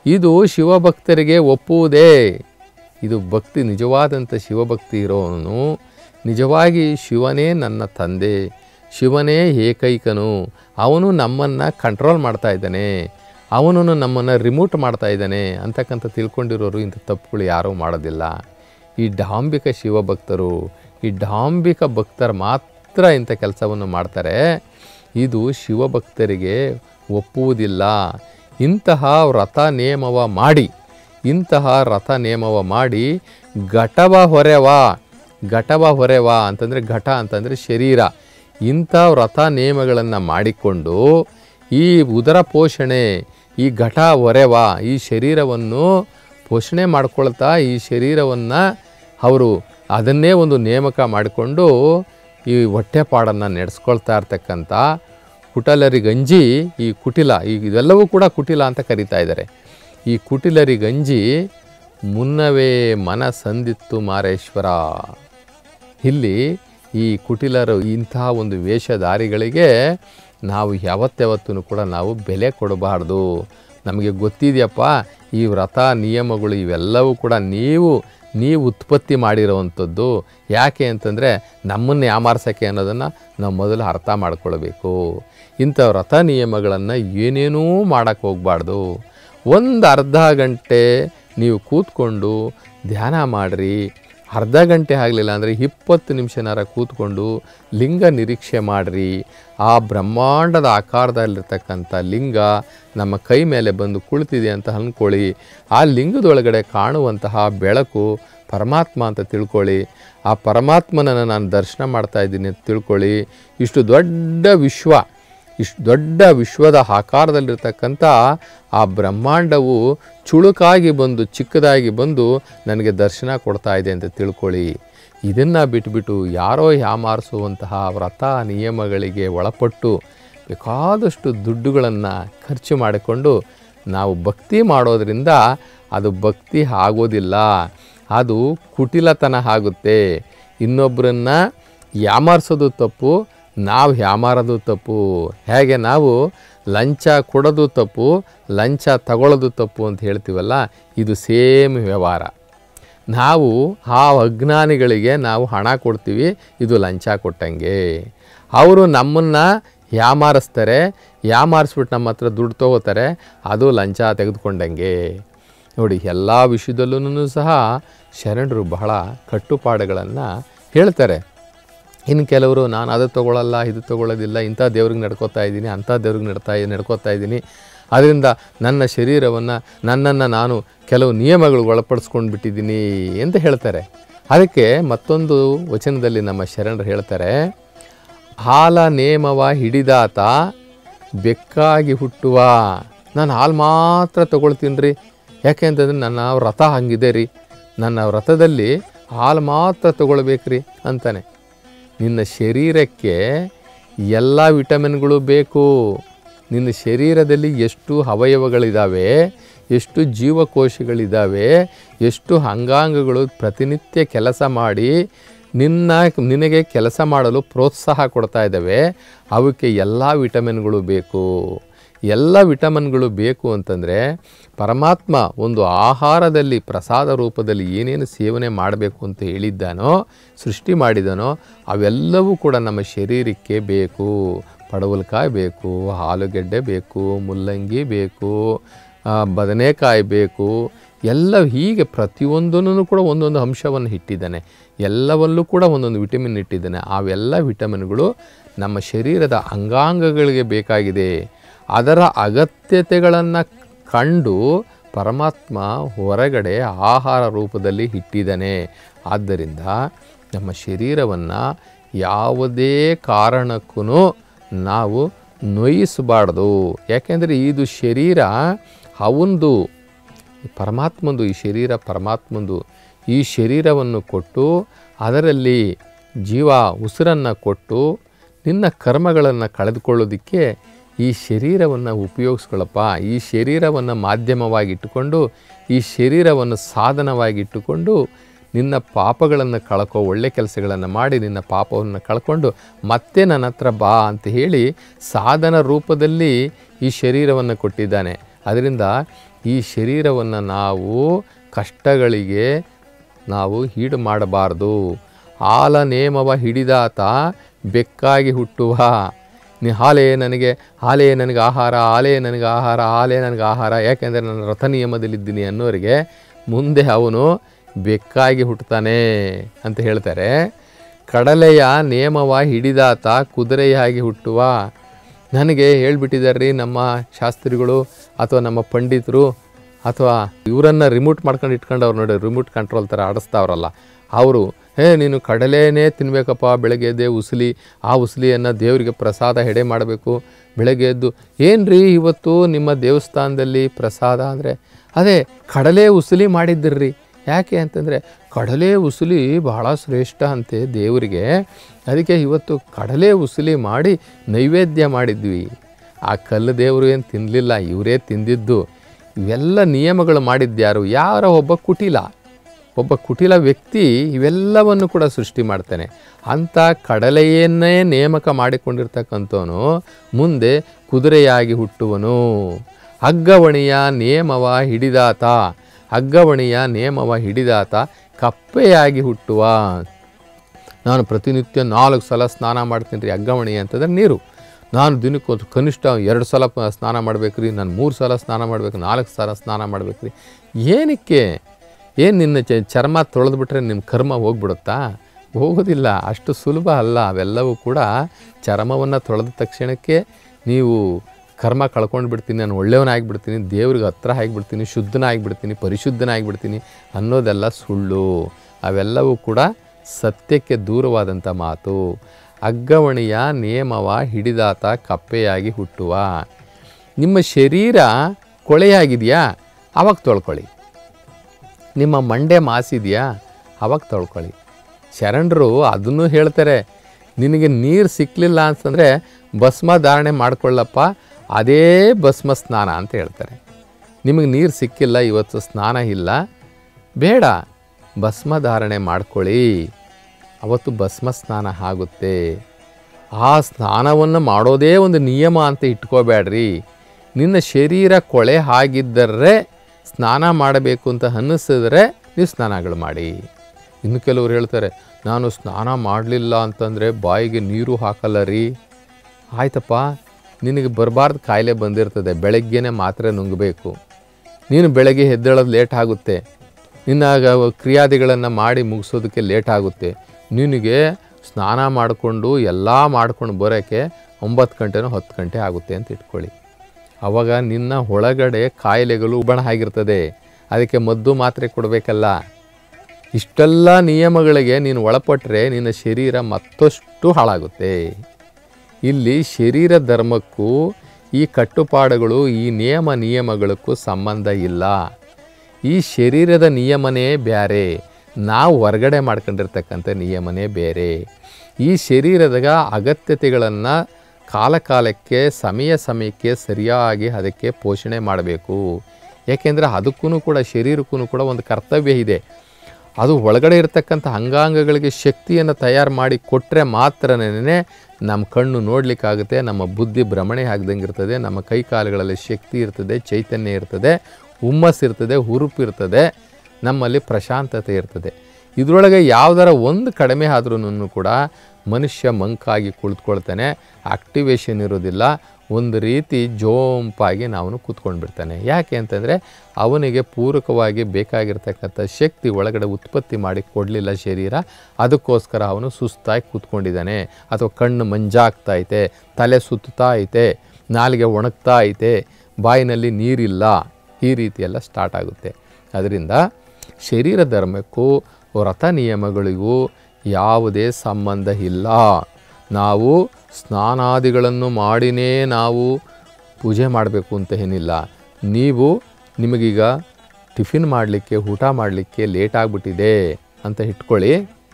A: ಇದು ಶಿವಭಕ್ತರಿಗೆ ಒಪ್ಪುವುದೇ ಇದು ಭಕ್ತಿ ನಿಜವಾದಂಥ ಶಿವಭಕ್ತಿ ಇರೋನು ನಿಜವಾಗಿ ಶಿವನೇ ನನ್ನ ತಂದೆ ಶಿವನೇ ಏಕೈಕನು ಅವನು ನಮ್ಮನ್ನು ಕಂಟ್ರೋಲ್ ಮಾಡ್ತಾ ಇದ್ದಾನೆ ಅವನು ನಮ್ಮನ್ನು ರಿಮೋಟ್ ಮಾಡ್ತಾ ಇದ್ದಾನೆ ಅಂತಕ್ಕಂಥ ತಿಳ್ಕೊಂಡಿರೋರು ಇಂಥ ತಪ್ಪುಗಳು ಯಾರೂ ಮಾಡೋದಿಲ್ಲ ಈ ಡಾಂಬಿಕ ಶಿವಭಕ್ತರು ಈ ಡಾಂಬಿಕ ಭಕ್ತರು ಮಾತ್ರ ಇಂಥ ಕೆಲಸವನ್ನು ಮಾಡ್ತಾರೆ ಇದು ಶಿವಭಕ್ತರಿಗೆ ಒಪ್ಪುವುದಿಲ್ಲ ಇಂತಹ ವ್ರತ ನೇಮವ ಮಾಡಿ ಇಂತಹ ರಥ ನೇಮವ ಮಾಡಿ ಘಟವ ಹೊರೆವ ಘಟವ ಹೊರೆವ ಅಂತಂದರೆ ಘಟ ಅಂತಂದರೆ ಶರೀರ ಇಂಥ ವ್ರತ ನೇಮಗಳನ್ನು ಮಾಡಿಕೊಂಡು ಈ ಉದರ ಪೋಷಣೆ ಈ ಘಟ ಹೊರೆವ ಈ ಶರೀರವನ್ನು ಪೋಷಣೆ ಮಾಡ್ಕೊಳ್ತಾ ಈ ಶರೀರವನ್ನು ಅವರು ಅದನ್ನೇ ಒಂದು ನೇಮಕ ಮಾಡಿಕೊಂಡು ಈ ಹೊಟ್ಟೆಪಾಡನ್ನು ನಡೆಸ್ಕೊಳ್ತಾ ಇರ್ತಕ್ಕಂಥ ಕುಟಲರಿಗಂಜಿ ಈ ಕುಟಿಲ ಈ ಇದೆಲ್ಲವೂ ಕೂಡ ಕುಟಿಲ ಅಂತ ಕರೀತಾ ಇದ್ದಾರೆ ಈ ಕುಟಿಲರಿಗಂಜಿ ಮುನ್ನವೇ ಮನ ಸಂದಿತ್ತು ಮಾರೇಶ್ವರ ಇಲ್ಲಿ ಈ ಕುಟಿಲರು ಇಂತಹ ಒಂದು ವೇಷಧಾರಿಗಳಿಗೆ ನಾವು ಯಾವತ್ತಾವತ್ತೂ ಕೂಡ ನಾವು ಬೆಲೆ ಕೊಡಬಾರ್ದು ನಮಗೆ ಗೊತ್ತಿದೆಯಪ್ಪ ಈ ವ್ರತ ನಿಯಮಗಳು ಇವೆಲ್ಲವೂ ಕೂಡ ನೀವು ನೀವು ಉತ್ಪತ್ತಿ ಮಾಡಿರೋವಂಥದ್ದು ಯಾಕೆ ಅಂತಂದರೆ ನಮ್ಮನ್ನು ಯಾಮಾರ್ಸೋಕ್ಕೆ ಅನ್ನೋದನ್ನು ನಾವು ಮೊದಲು ಅರ್ಥ ಮಾಡ್ಕೊಳ್ಬೇಕು ಇಂಥ ವ್ರತ ನಿಯಮಗಳನ್ನು ಏನೇನೂ ಮಾಡೋಕ್ಕೆ ಹೋಗಬಾರ್ದು ಒಂದು ಅರ್ಧ ಗಂಟೆ ನೀವು ಕೂತ್ಕೊಂಡು ಧ್ಯಾನ ಮಾಡಿರಿ ಅರ್ಧ ಗಂಟೆ ಆಗಲಿಲ್ಲ ಅಂದರೆ ಇಪ್ಪತ್ತು ನಿಮಿಷನಾರ ಕೂತ್ಕೊಂಡು ಲಿಂಗ ನಿರೀಕ್ಷೆ ಮಾಡಿರಿ ಆ ಬ್ರಹ್ಮಾಂಡದ ಆಕಾರದಲ್ಲಿರ್ತಕ್ಕಂಥ ಲಿಂಗ ನಮ್ಮ ಕೈ ಮೇಲೆ ಬಂದು ಕುಳಿತಿದೆ ಅಂತ ಅಂದ್ಕೊಳ್ಳಿ ಆ ಲಿಂಗದೊಳಗಡೆ ಕಾಣುವಂತಹ ಬೆಳಕು ಪರಮಾತ್ಮ ಅಂತ ತಿಳ್ಕೊಳ್ಳಿ ಆ ಪರಮಾತ್ಮನನ್ನು ನಾನು ದರ್ಶನ ಮಾಡ್ತಾ ಇದ್ದೀನಿ ಅಂತ ತಿಳ್ಕೊಳ್ಳಿ ಇಷ್ಟು ದೊಡ್ಡ ವಿಶ್ವ ಇಷ್ಟು ದೊಡ್ಡ ವಿಶ್ವದ ಆಕಾರದಲ್ಲಿರ್ತಕ್ಕಂಥ ಆ ಬ್ರಹ್ಮಾಂಡವು ಚುಳುಕಾಗಿ ಬಂದು ಚಿಕ್ಕದಾಗಿ ಬಂದು ನನಗೆ ದರ್ಶನ ಕೊಡ್ತಾ ಇದೆ ಅಂತ ತಿಳ್ಕೊಳ್ಳಿ ಇದನ್ನು ಬಿಟ್ಬಿಟ್ಟು ಯಾರೋ ಯಾಮಾರಿಸುವಂತಹ ವ್ರತ ನಿಯಮಗಳಿಗೆ ಒಳಪಟ್ಟು ಬೇಕಾದಷ್ಟು ದುಡ್ಡುಗಳನ್ನು ಖರ್ಚು ಮಾಡಿಕೊಂಡು ನಾವು ಭಕ್ತಿ ಮಾಡೋದರಿಂದ ಅದು ಭಕ್ತಿ ಆಗೋದಿಲ್ಲ ಅದು ಕುಟಿಲತನ ಆಗುತ್ತೆ ಇನ್ನೊಬ್ಬರನ್ನ ಯಾಮಾರಿಸೋದು ತಪ್ಪು ನಾವು ಯಾಮಾರೋದು ತಪ್ಪು ಹೇಗೆ ನಾವು ಲಂಚ ಕೊಡೋದು ತಪ್ಪು ಲಂಚ ತಗೊಳ್ಳೋದು ತಪ್ಪು ಅಂತ ಹೇಳ್ತೀವಲ್ಲ ಇದು ಸೇಮ್ ವ್ಯವಹಾರ ನಾವು ಆ ಅಜ್ಞಾನಿಗಳಿಗೆ ನಾವು ಹಣ ಕೊಡ್ತೀವಿ ಇದು ಲಂಚ ಕೊಟ್ಟಂಗೆ ಅವರು ನಮ್ಮನ್ನು ಯಾಮಾರಿಸ್ತಾರೆ ಯಾಮಾರಿಸ್ಬಿಟ್ಟು ನಮ್ಮ ಹತ್ರ ದುಡ್ಡು ತೊಗೋತಾರೆ ಅದು ಲಂಚ ತೆಗೆದುಕೊಂಡಂಗೆ ನೋಡಿ ಎಲ್ಲ ವಿಷಯದಲ್ಲೂ ಸಹ ಶರಣರು ಬಹಳ ಕಟ್ಟುಪಾಡುಗಳನ್ನು ಹೇಳ್ತಾರೆ ಇನ್ನು ಕೆಲವರು ನಾನು ಅದು ತೊಗೊಳ್ಳಲ್ಲ ಇದು ತೊಗೊಳ್ಳೋದಿಲ್ಲ ಇಂಥ ದೇವ್ರಿಗೆ ನಡ್ಕೋತಾ ಇದ್ದೀನಿ ಅಂಥ ದೇವ್ರಿಗೆ ನಡ್ತಾ ನಡ್ಕೋತಾ ಇದ್ದೀನಿ ಅದರಿಂದ ನನ್ನ ಶರೀರವನ್ನು ನನ್ನನ್ನು ನಾನು ಕೆಲವು ನಿಯಮಗಳಿಗೆ ಒಳಪಡಿಸ್ಕೊಂಡು ಬಿಟ್ಟಿದ್ದೀನಿ ಅಂತ ಹೇಳ್ತಾರೆ ಅದಕ್ಕೆ ಮತ್ತೊಂದು ವಚನದಲ್ಲಿ ನಮ್ಮ ಶರಣರು ಹೇಳ್ತಾರೆ ಹಾಲ ನೇಮವ ಹಿಡಿದಾತ ಬೆಕ್ಕಾಗಿ ಹುಟ್ಟುವ ನಾನು ಹಾಲು ಮಾತ್ರ ತೊಗೊಳ್ತೀನಿ ರೀ ಯಾಕೆ ಅಂತಂದರೆ ನನ್ನ ವ್ರತ ಹಂಗಿದೆ ರೀ ನನ್ನ ವ್ರತದಲ್ಲಿ ಹಾಲು ಮಾತ್ರ ತೊಗೊಳ್ಬೇಕ್ರಿ ಅಂತಾನೆ ನಿನ್ನ ಶರೀರಕ್ಕೆ ಎಲ್ಲ ವಿಟಮಿನ್ಗಳು ಬೇಕು ನಿನ್ನ ಶರೀರದಲ್ಲಿ ಎಷ್ಟು ಅವಯವಗಳಿದ್ದಾವೆ ಎಷ್ಟು ಜೀವಕೋಶಗಳಿದ್ದಾವೆ ಎಷ್ಟು ಅಂಗಾಂಗಗಳು ಪ್ರತಿನಿತ್ಯ ಕೆಲಸ ಮಾಡಿ ನಿನ್ನ ನಿನಗೆ ಕೆಲಸ ಮಾಡಲು ಪ್ರೋತ್ಸಾಹ ಕೊಡ್ತಾ ಇದ್ದಾವೆ ಅವಕ್ಕೆ ಎಲ್ಲ ವಿಟಮಿನ್ಗಳು ಬೇಕು ಎಲ್ಲ ವಿಟಮಿನ್ಗಳು ಬೇಕು ಅಂತಂದರೆ ಪರಮಾತ್ಮ ಒಂದು ಆಹಾರದಲ್ಲಿ ಪ್ರಸಾದ ರೂಪದಲ್ಲಿ ಏನೇನು ಸೇವನೆ ಮಾಡಬೇಕು ಅಂತ ಹೇಳಿದ್ದಾನೋ ಸೃಷ್ಟಿ ಮಾಡಿದಾನೋ ಅವೆಲ್ಲವೂ ಕೂಡ ನಮ್ಮ ಶರೀರಕ್ಕೆ ಬೇಕು ಪಡವಲಕಾಯಿ ಬೇಕು ಆಲೂಗೆಡ್ಡೆ ಬೇಕು ಮುಲ್ಲಂಗಿ ಬೇಕು ಆ, ಬದನೆಕಾಯಿ ಬೇಕು ಎಲ್ಲ ಹೀಗೆ ಪ್ರತಿಯೊಂದನ್ನು ಕೂಡ ಒಂದೊಂದು ಅಂಶವನ್ನು ಇಟ್ಟಿದ್ದಾನೆ ಎಲ್ಲವಲ್ಲೂ ಕೂಡ ಒಂದೊಂದು ವಿಟಮಿನ್ ಇಟ್ಟಿದ್ದಾನೆ ಅವೆಲ್ಲ ವಿಟಮಿನ್ಗಳು ನಮ್ಮ ಶರೀರದ ಅಂಗಾಂಗಗಳಿಗೆ ಬೇಕಾಗಿದೆ ಅದರ ಅಗತ್ಯತೆಗಳನ್ನು ಕಂಡು ಪರಮಾತ್ಮ ಹೊರಗಡೆ ಆಹಾರ ರೂಪದಲ್ಲಿ ಇಟ್ಟಿದ್ದಾನೆ ಆದ್ದರಿಂದ ನಮ್ಮ ಶರೀರವನ್ನು ಯಾವುದೇ ಕಾರಣಕ್ಕೂ ನಾವು ನೋಯಿಸಬಾರ್ದು ಯಾಕೆಂದರೆ ಇದು ಶರೀರ ಅವಂದು ಪರಮಾತ್ಮಂದು ಈ ಶರೀರ ಪರಮಾತ್ಮಂದು ಈ ಶರೀರವನ್ನು ಕೊಟ್ಟು ಅದರಲ್ಲಿ ಜೀವ ಉಸಿರನ್ನು ಕೊಟ್ಟು ನಿನ್ನ ಕರ್ಮಗಳನ್ನು ಕಳೆದುಕೊಳ್ಳೋದಕ್ಕೆ ಈ ಶರೀರವನ್ನು ಉಪಯೋಗಿಸ್ಕೊಳ್ಳಪ್ಪ ಈ ಶರೀರವನ್ನು ಮಾಧ್ಯಮವಾಗಿಟ್ಟುಕೊಂಡು ಈ ಶರೀರವನ್ನು ಸಾಧನವಾಗಿಟ್ಟುಕೊಂಡು ನಿನ್ನ ಪಾಪಗಳನ್ನು ಕಳ್ಕೊ ಒಳ್ಳೆ ಕೆಲಸಗಳನ್ನು ಮಾಡಿ ನಿನ್ನ ಪಾಪವನ್ನು ಕಳ್ಕೊಂಡು ಮತ್ತೆ ನನ್ನ ಹತ್ರ ಬಾ ಅಂತ ಹೇಳಿ ಸಾಧನ ರೂಪದಲ್ಲಿ ಈ ಶರೀರವನ್ನು ಕೊಟ್ಟಿದ್ದಾನೆ ಅದರಿಂದ ಈ ಶರೀರವನ್ನು ನಾವು ಕಷ್ಟಗಳಿಗೆ ನಾವು ಹೀಡು ಮಾಡಬಾರ್ದು ಹಾಲ ನೇಮವ ಹಿಡಿದಾತ ಬೆಕ್ಕಾಗಿ ಹುಟ್ಟುವ ನೀ ಹಾಲೇ ನನಗೆ ಹಾಲೇ ನನಗೆ ಆಹಾರ ಹಾಲೇ ನನಗೆ ಆಹಾರ ಹಾಲೇ ನನಗೆ ಆಹಾರ ಯಾಕೆಂದರೆ ನಾನು ರಥ ನಿಯಮದಲ್ಲಿದ್ದೀನಿ ಅನ್ನೋರಿಗೆ ಮುಂದೆ ಅವನು ಬೆಕ್ಕಾಗಿ ಹುಟ್ಟುತ್ತಾನೆ ಅಂತ ಹೇಳ್ತಾರೆ ಕಡಲೆಯ ನೇಮವ ಹಿಡಿದಾತ ಕುದುರೆಯಾಗಿ ಹುಟ್ಟುವ ನನಗೆ ಹೇಳ್ಬಿಟ್ಟಿದ್ದಾರೆ ರೀ ನಮ್ಮ ಶಾಸ್ತ್ರಿಗಳು ಅಥವಾ ನಮ್ಮ ಪಂಡಿತರು ಅಥವಾ ಇವರನ್ನು ರಿಮೋಟ್ ಮಾಡ್ಕೊಂಡು ಇಟ್ಕೊಂಡವ್ರು ನೋಡಿ ರಿಮೋಟ್ ಕಂಟ್ರೋಲ್ ಥರ ಆಡಿಸ್ತಾವ್ರಲ್ಲ ಅವರು ಹೇ ನೀನು ಕಡಲೆನೇ ತಿನ್ನಬೇಕಪ್ಪ ಬೆಳಗ್ಗೆ ಎದ್ದೆ ಉಸಲಿ ಆ ಉಸಲಿಯನ್ನು ದೇವರಿಗೆ ಪ್ರಸಾದ ಎಡೆ ಮಾಡಬೇಕು ಬೆಳಗ್ಗೆ ಎದ್ದು ಏನು ರೀ ಇವತ್ತು ನಿಮ್ಮ ದೇವಸ್ಥಾನದಲ್ಲಿ ಪ್ರಸಾದ ಅಂದರೆ ಅದೇ ಕಡಲೆ ಉಸಲಿ ಮಾಡಿದ್ದಿರ್ರಿ ಯಾಕೆ ಅಂತಂದರೆ ಕಡಲೆ ಉಸುಲಿ ಬಹಳ ಶ್ರೇಷ್ಠ ಅಂತೆ ದೇವರಿಗೆ ಅದಕ್ಕೆ ಇವತ್ತು ಕಡಲೆ ಉಸುಲಿ ಮಾಡಿ ನೈವೇದ್ಯ ಮಾಡಿದ್ವಿ ಆ ಕಲ್ಲು ದೇವರು ಏನು ತಿನ್ನಲಿಲ್ಲ ಇವರೇ ತಿಂದಿದ್ದು ಇವೆಲ್ಲ ನಿಯಮಗಳು ಮಾಡಿದ್ಯಾರು ಯಾರೋ ಒಬ್ಬ ಕುಟಿಲ ಒಬ್ಬ ಕುಟಿಲ ವ್ಯಕ್ತಿ ಇವೆಲ್ಲವನ್ನು ಕೂಡ ಸೃಷ್ಟಿ ಮಾಡ್ತಾನೆ ಅಂಥ ಕಡಲೆಯನ್ನೇ ನೇಮಕ ಮಾಡಿಕೊಂಡಿರ್ತಕ್ಕಂಥವನು ಮುಂದೆ ಕುದುರೆಯಾಗಿ ಹುಟ್ಟುವನು ಹಗ್ಗವಣಿಯ ನೇಮವ ಹಿಡಿದಾತ ಹಗ್ಗವಣಿಯ ನೇಮವ ಹಿಡಿದಾತ ಕಪ್ಪೆಯಾಗಿ ಹುಟ್ಟುವ ನಾನು ಪ್ರತಿನಿತ್ಯ ನಾಲ್ಕು ಸಲ ಸ್ನಾನ ಮಾಡ್ತೀನಿ ರೀ ಹಗ್ಗವಣಿ ಅಂತಂದ್ರೆ ನೀರು ನಾನು ದಿನಕ್ಕೊಂದು ಕನಿಷ್ಠ ಎರಡು ಸಲ ಪ- ಸ್ನಾನ ಮಾಡ್ಬೇಕು ರೀ ನಾನು ಮೂರು ಸಲ ಸ್ನಾನ ಮಾಡಬೇಕು ನಾಲ್ಕು ಸಲ ಸ್ನಾನ ಮಾಡ್ಬೇಕು ರೀ ಏನಕ್ಕೆ ಏನು ನಿನ್ನ ಚ- ಚರ್ಮ ತೊಳೆದ್ಬಿಟ್ರೆ ನಿಮ್ಮ ಕರ್ಮ ಹೋಗ್ಬಿಡುತ್ತಾ ಹೋಗೋದಿಲ್ಲ ಅಷ್ಟು ಸುಲಭ ಅಲ್ಲ ಅವೆಲ್ಲವೂ ಕೂಡ ಚರ್ಮವನ್ನು ತೊಳೆದ ತಕ್ಷಣಕ್ಕೆ ನೀವು ಕರ್ಮ ಕಳ್ಕೊಂಡು ಬಿಡ್ತೀನಿ ನಾನು ಒಳ್ಳೆಯವನಾಗಿಬಿಡ್ತೀನಿ ದೇವ್ರಿಗೆ ಹತ್ರ ಆಗಿಬಿಡ್ತೀನಿ ಶುದ್ಧನಾಗಿಬಿಡ್ತೀನಿ ಪರಿಶುದ್ಧನಾಗಿಬಿಡ್ತೀನಿ ಅನ್ನೋದೆಲ್ಲ ಸುಳ್ಳು ಅವೆಲ್ಲವೂ ಕೂಡ ಸತ್ಯಕ್ಕೆ ದೂರವಾದಂಥ ಮಾತು ಅಗ್ಗವಣಿಯ ನೇಮವ ಹಿಡಿದಾತ ಕಪ್ಪೆಯಾಗಿ ಹುಟ್ಟುವ ನಿಮ್ಮ ಶರೀರ ಕೊಳೆಯಾಗಿದೆಯಾ ಅವಾಗ ತೊಳ್ಕೊಳ್ಳಿ ನಿಮ್ಮ ಮಂಡೆ ಮಾಸಿದೆಯಾ ಅವಾಗ ತೊಳ್ಕೊಳ್ಳಿ ಶರಣರು ಅದನ್ನು ಹೇಳ್ತಾರೆ ನಿನಗೆ ನೀರು ಸಿಕ್ಕಲಿಲ್ಲ ಅಂತಂದರೆ ಭಸ್ಮ ಧಾರಣೆ ಮಾಡ್ಕೊಳ್ಳಪ್ಪ ಅದೇ ಭಸ್ಮ ಸ್ನಾನ ಅಂತ ಹೇಳ್ತಾರೆ ನಿಮಗೆ ನೀರು ಸಿಕ್ಕಿಲ್ಲ ಇವತ್ತು ಸ್ನಾನ ಇಲ್ಲ ಬೇಡ ಭಸ್ಮ ಧಾರಣೆ ಮಾಡ್ಕೊಳ್ಳಿ ಅವತ್ತು ಭಸ್ಮ ಸ್ನಾನ ಆಗುತ್ತೆ ಆ ಸ್ನಾನವನ್ನು ಮಾಡೋದೇ ಒಂದು ನಿಯಮ ಅಂತ ಇಟ್ಕೋಬೇಡ್ರಿ ನಿನ್ನ ಶರೀರ ಕೊಳೆ ಆಗಿದ್ದರೆ ಸ್ನಾನ ಮಾಡಬೇಕು ಅಂತ ಅನ್ನಿಸಿದ್ರೆ ನೀವು ಸ್ನಾನಗಳು ಮಾಡಿ ಇನ್ನು ಕೆಲವರು ಹೇಳ್ತಾರೆ ನಾನು ಸ್ನಾನ ಮಾಡಲಿಲ್ಲ ಅಂತಂದರೆ ಬಾಯಿಗೆ ನೀರು ಹಾಕಲ್ಲ ರೀ ಆಯ್ತಪ್ಪ ನಿನಗೆ ಬರಬಾರ್ದು ಕಾಯಿಲೆ ಬಂದಿರ್ತದೆ ಬೆಳಗ್ಗೆನೇ ಮಾತ್ರೆ ನುಂಗಬೇಕು ನೀನು ಬೆಳಗ್ಗೆ ಎದ್ದೇಳೋದು ಲೇಟ್ ಆಗುತ್ತೆ ನಿನ್ನ ಗ- ಕ್ರಿಯಾದಿಗಳನ್ನು ಮಾಡಿ ಮುಗಿಸೋದಕ್ಕೆ ಲೇಟ್ ಆಗುತ್ತೆ ನಿನಗೆ ಸ್ನಾನ ಮಾಡಿಕೊಂಡು ಎಲ್ಲ ಮಾಡ್ಕೊಂಡು ಬರೋಕ್ಕೆ ಒಂಬತ್ತು ಗಂಟೆನೋ ಹತ್ತು ಗಂಟೆ ಆಗುತ್ತೆ ಅಂತ ಇಟ್ಕೊಳ್ಳಿ ಆವಾಗ ನಿನ್ನ ಒಳಗಡೆ ಕಾಯಿಲೆಗಳು ಉಬಣ ಆಗಿರ್ತದೆ ಅದಕ್ಕೆ ಮದ್ದು ಮಾತ್ರೆ ಕೊಡಬೇಕಲ್ಲ ಇಷ್ಟೆಲ್ಲ ನಿಯಮಗಳಿಗೆ ನೀನು ಒಳಪಟ್ಟರೆ ನಿನ್ನ ಶರೀರ ಮತ್ತಷ್ಟು ಹಾಳಾಗುತ್ತೆ ಇಲ್ಲಿ ಶರೀರ ಧರ್ಮಕ್ಕೂ ಈ ಕಟ್ಟುಪಾಡುಗಳು ಈ ನಿಯಮ ನಿಯಮಗಳಕ್ಕೂ ಸಂಬಂಧ ಇಲ್ಲ ಈ ಶರೀರದ ನಿಯಮನೇ ಬೇರೆ ನಾವು ಹೊರಗಡೆ ಮಾಡ್ಕೊಂಡಿರ್ತಕ್ಕಂಥ ನಿಯಮನೇ ಬೇರೆ ಈ ಶರೀರದ ಅಗತ್ಯತೆಗಳನ್ನು ಕಾಲಕಾಲಕ್ಕೆ ಸಮಯ ಸಮಯಕ್ಕೆ ಸರಿಯಾಗಿ ಅದಕ್ಕೆ ಪೋಷಣೆ ಮಾಡಬೇಕು ಏಕೆಂದರೆ ಅದಕ್ಕೂ ಕೂಡ ಶರೀರಕ್ಕೂ ಕೂಡ ಒಂದು ಕರ್ತವ್ಯ ಇದೆ ಅದು ಒಳಗಡೆ ಇರತಕ್ಕಂಥ ಅಂಗಾಂಗಗಳಿಗೆ ಶಕ್ತಿಯನ್ನು ತಯಾರು ಮಾಡಿ ಕೊಟ್ಟರೆ ಮಾತ್ರನೇ ನಮ್ಮ ಕಣ್ಣು ನೋಡಲಿಕ್ಕಾಗುತ್ತೆ ನಮ್ಮ ಬುದ್ಧಿ ಭ್ರಮಣೆ ಆಗ್ದಂಗೆ ಇರ್ತದೆ ನಮ್ಮ ಕೈ ಕಾಲುಗಳಲ್ಲಿ ಶಕ್ತಿ ಇರ್ತದೆ ಚೈತನ್ಯ ಇರ್ತದೆ ಹುಮ್ಮಸ್ಸು ಇರ್ತದೆ ಹುರುಪು ಇರ್ತದೆ ನಮ್ಮಲ್ಲಿ ಪ್ರಶಾಂತತೆ ಇರ್ತದೆ ಇದರೊಳಗೆ ಯಾವುದರ ಒಂದು ಕಡಿಮೆ ಆದ್ರೂ ಕೂಡ ಮನುಷ್ಯ ಮಂಕಾಗಿ ಕುಳಿತುಕೊಳ್ತಾನೆ ಆಕ್ಟಿವೇಶನ್ ಇರೋದಿಲ್ಲ ಒಂದು ರೀತಿ ಜೋಂಪಾಗಿ ನಾವು ಕೂತ್ಕೊಂಡು ಬಿಡ್ತಾನೆ ಯಾಕೆ ಅಂತಂದರೆ ಅವನಿಗೆ ಪೂರಕವಾಗಿ ಬೇಕಾಗಿರ್ತಕ್ಕಂಥ ಶಕ್ತಿ ಒಳಗಡೆ ಉತ್ಪತ್ತಿ ಮಾಡಿ ಕೊಡಲಿಲ್ಲ ಶರೀರ ಅದಕ್ಕೋಸ್ಕರ ಅವನು ಸುಸ್ತಾಗಿ ಕೂತ್ಕೊಂಡಿದ್ದಾನೆ ಅಥವಾ ಕಣ್ಣು ಮಂಜಾಗ್ತಾ ಐತೆ ತಲೆ ಸುತ್ತಾ ಐತೆ ನಾಲಿಗೆ ಒಣಗ್ತಾ ಐತೆ ಬಾಯಿನಲ್ಲಿ ನೀರಿಲ್ಲ ಈ ರೀತಿ ಎಲ್ಲ ಸ್ಟಾರ್ಟ್ ಆಗುತ್ತೆ ಅದರಿಂದ ಶರೀರ ಧರ್ಮಕ್ಕೂ ವ್ರತ ನಿಯಮಗಳಿಗೂ ಯಾವುದೇ ಸಂಬಂಧ ಇಲ್ಲ ನಾವು ಸ್ನಾನಾದಿಗಳನ್ನು ಮಾಡಿನೇ ನಾವು ಪೂಜೆ ಮಾಡಬೇಕು ಅಂತ ಏನಿಲ್ಲ ನೀವು ನಿಮಗೀಗ ಟಿಫಿನ್ ಮಾಡಲಿಕ್ಕೆ ಊಟ ಮಾಡಲಿಕ್ಕೆ ಲೇಟ್ ಆಗಿಬಿಟ್ಟಿದೆ ಅಂತ ಇಟ್ಕೊಳ್ಳಿ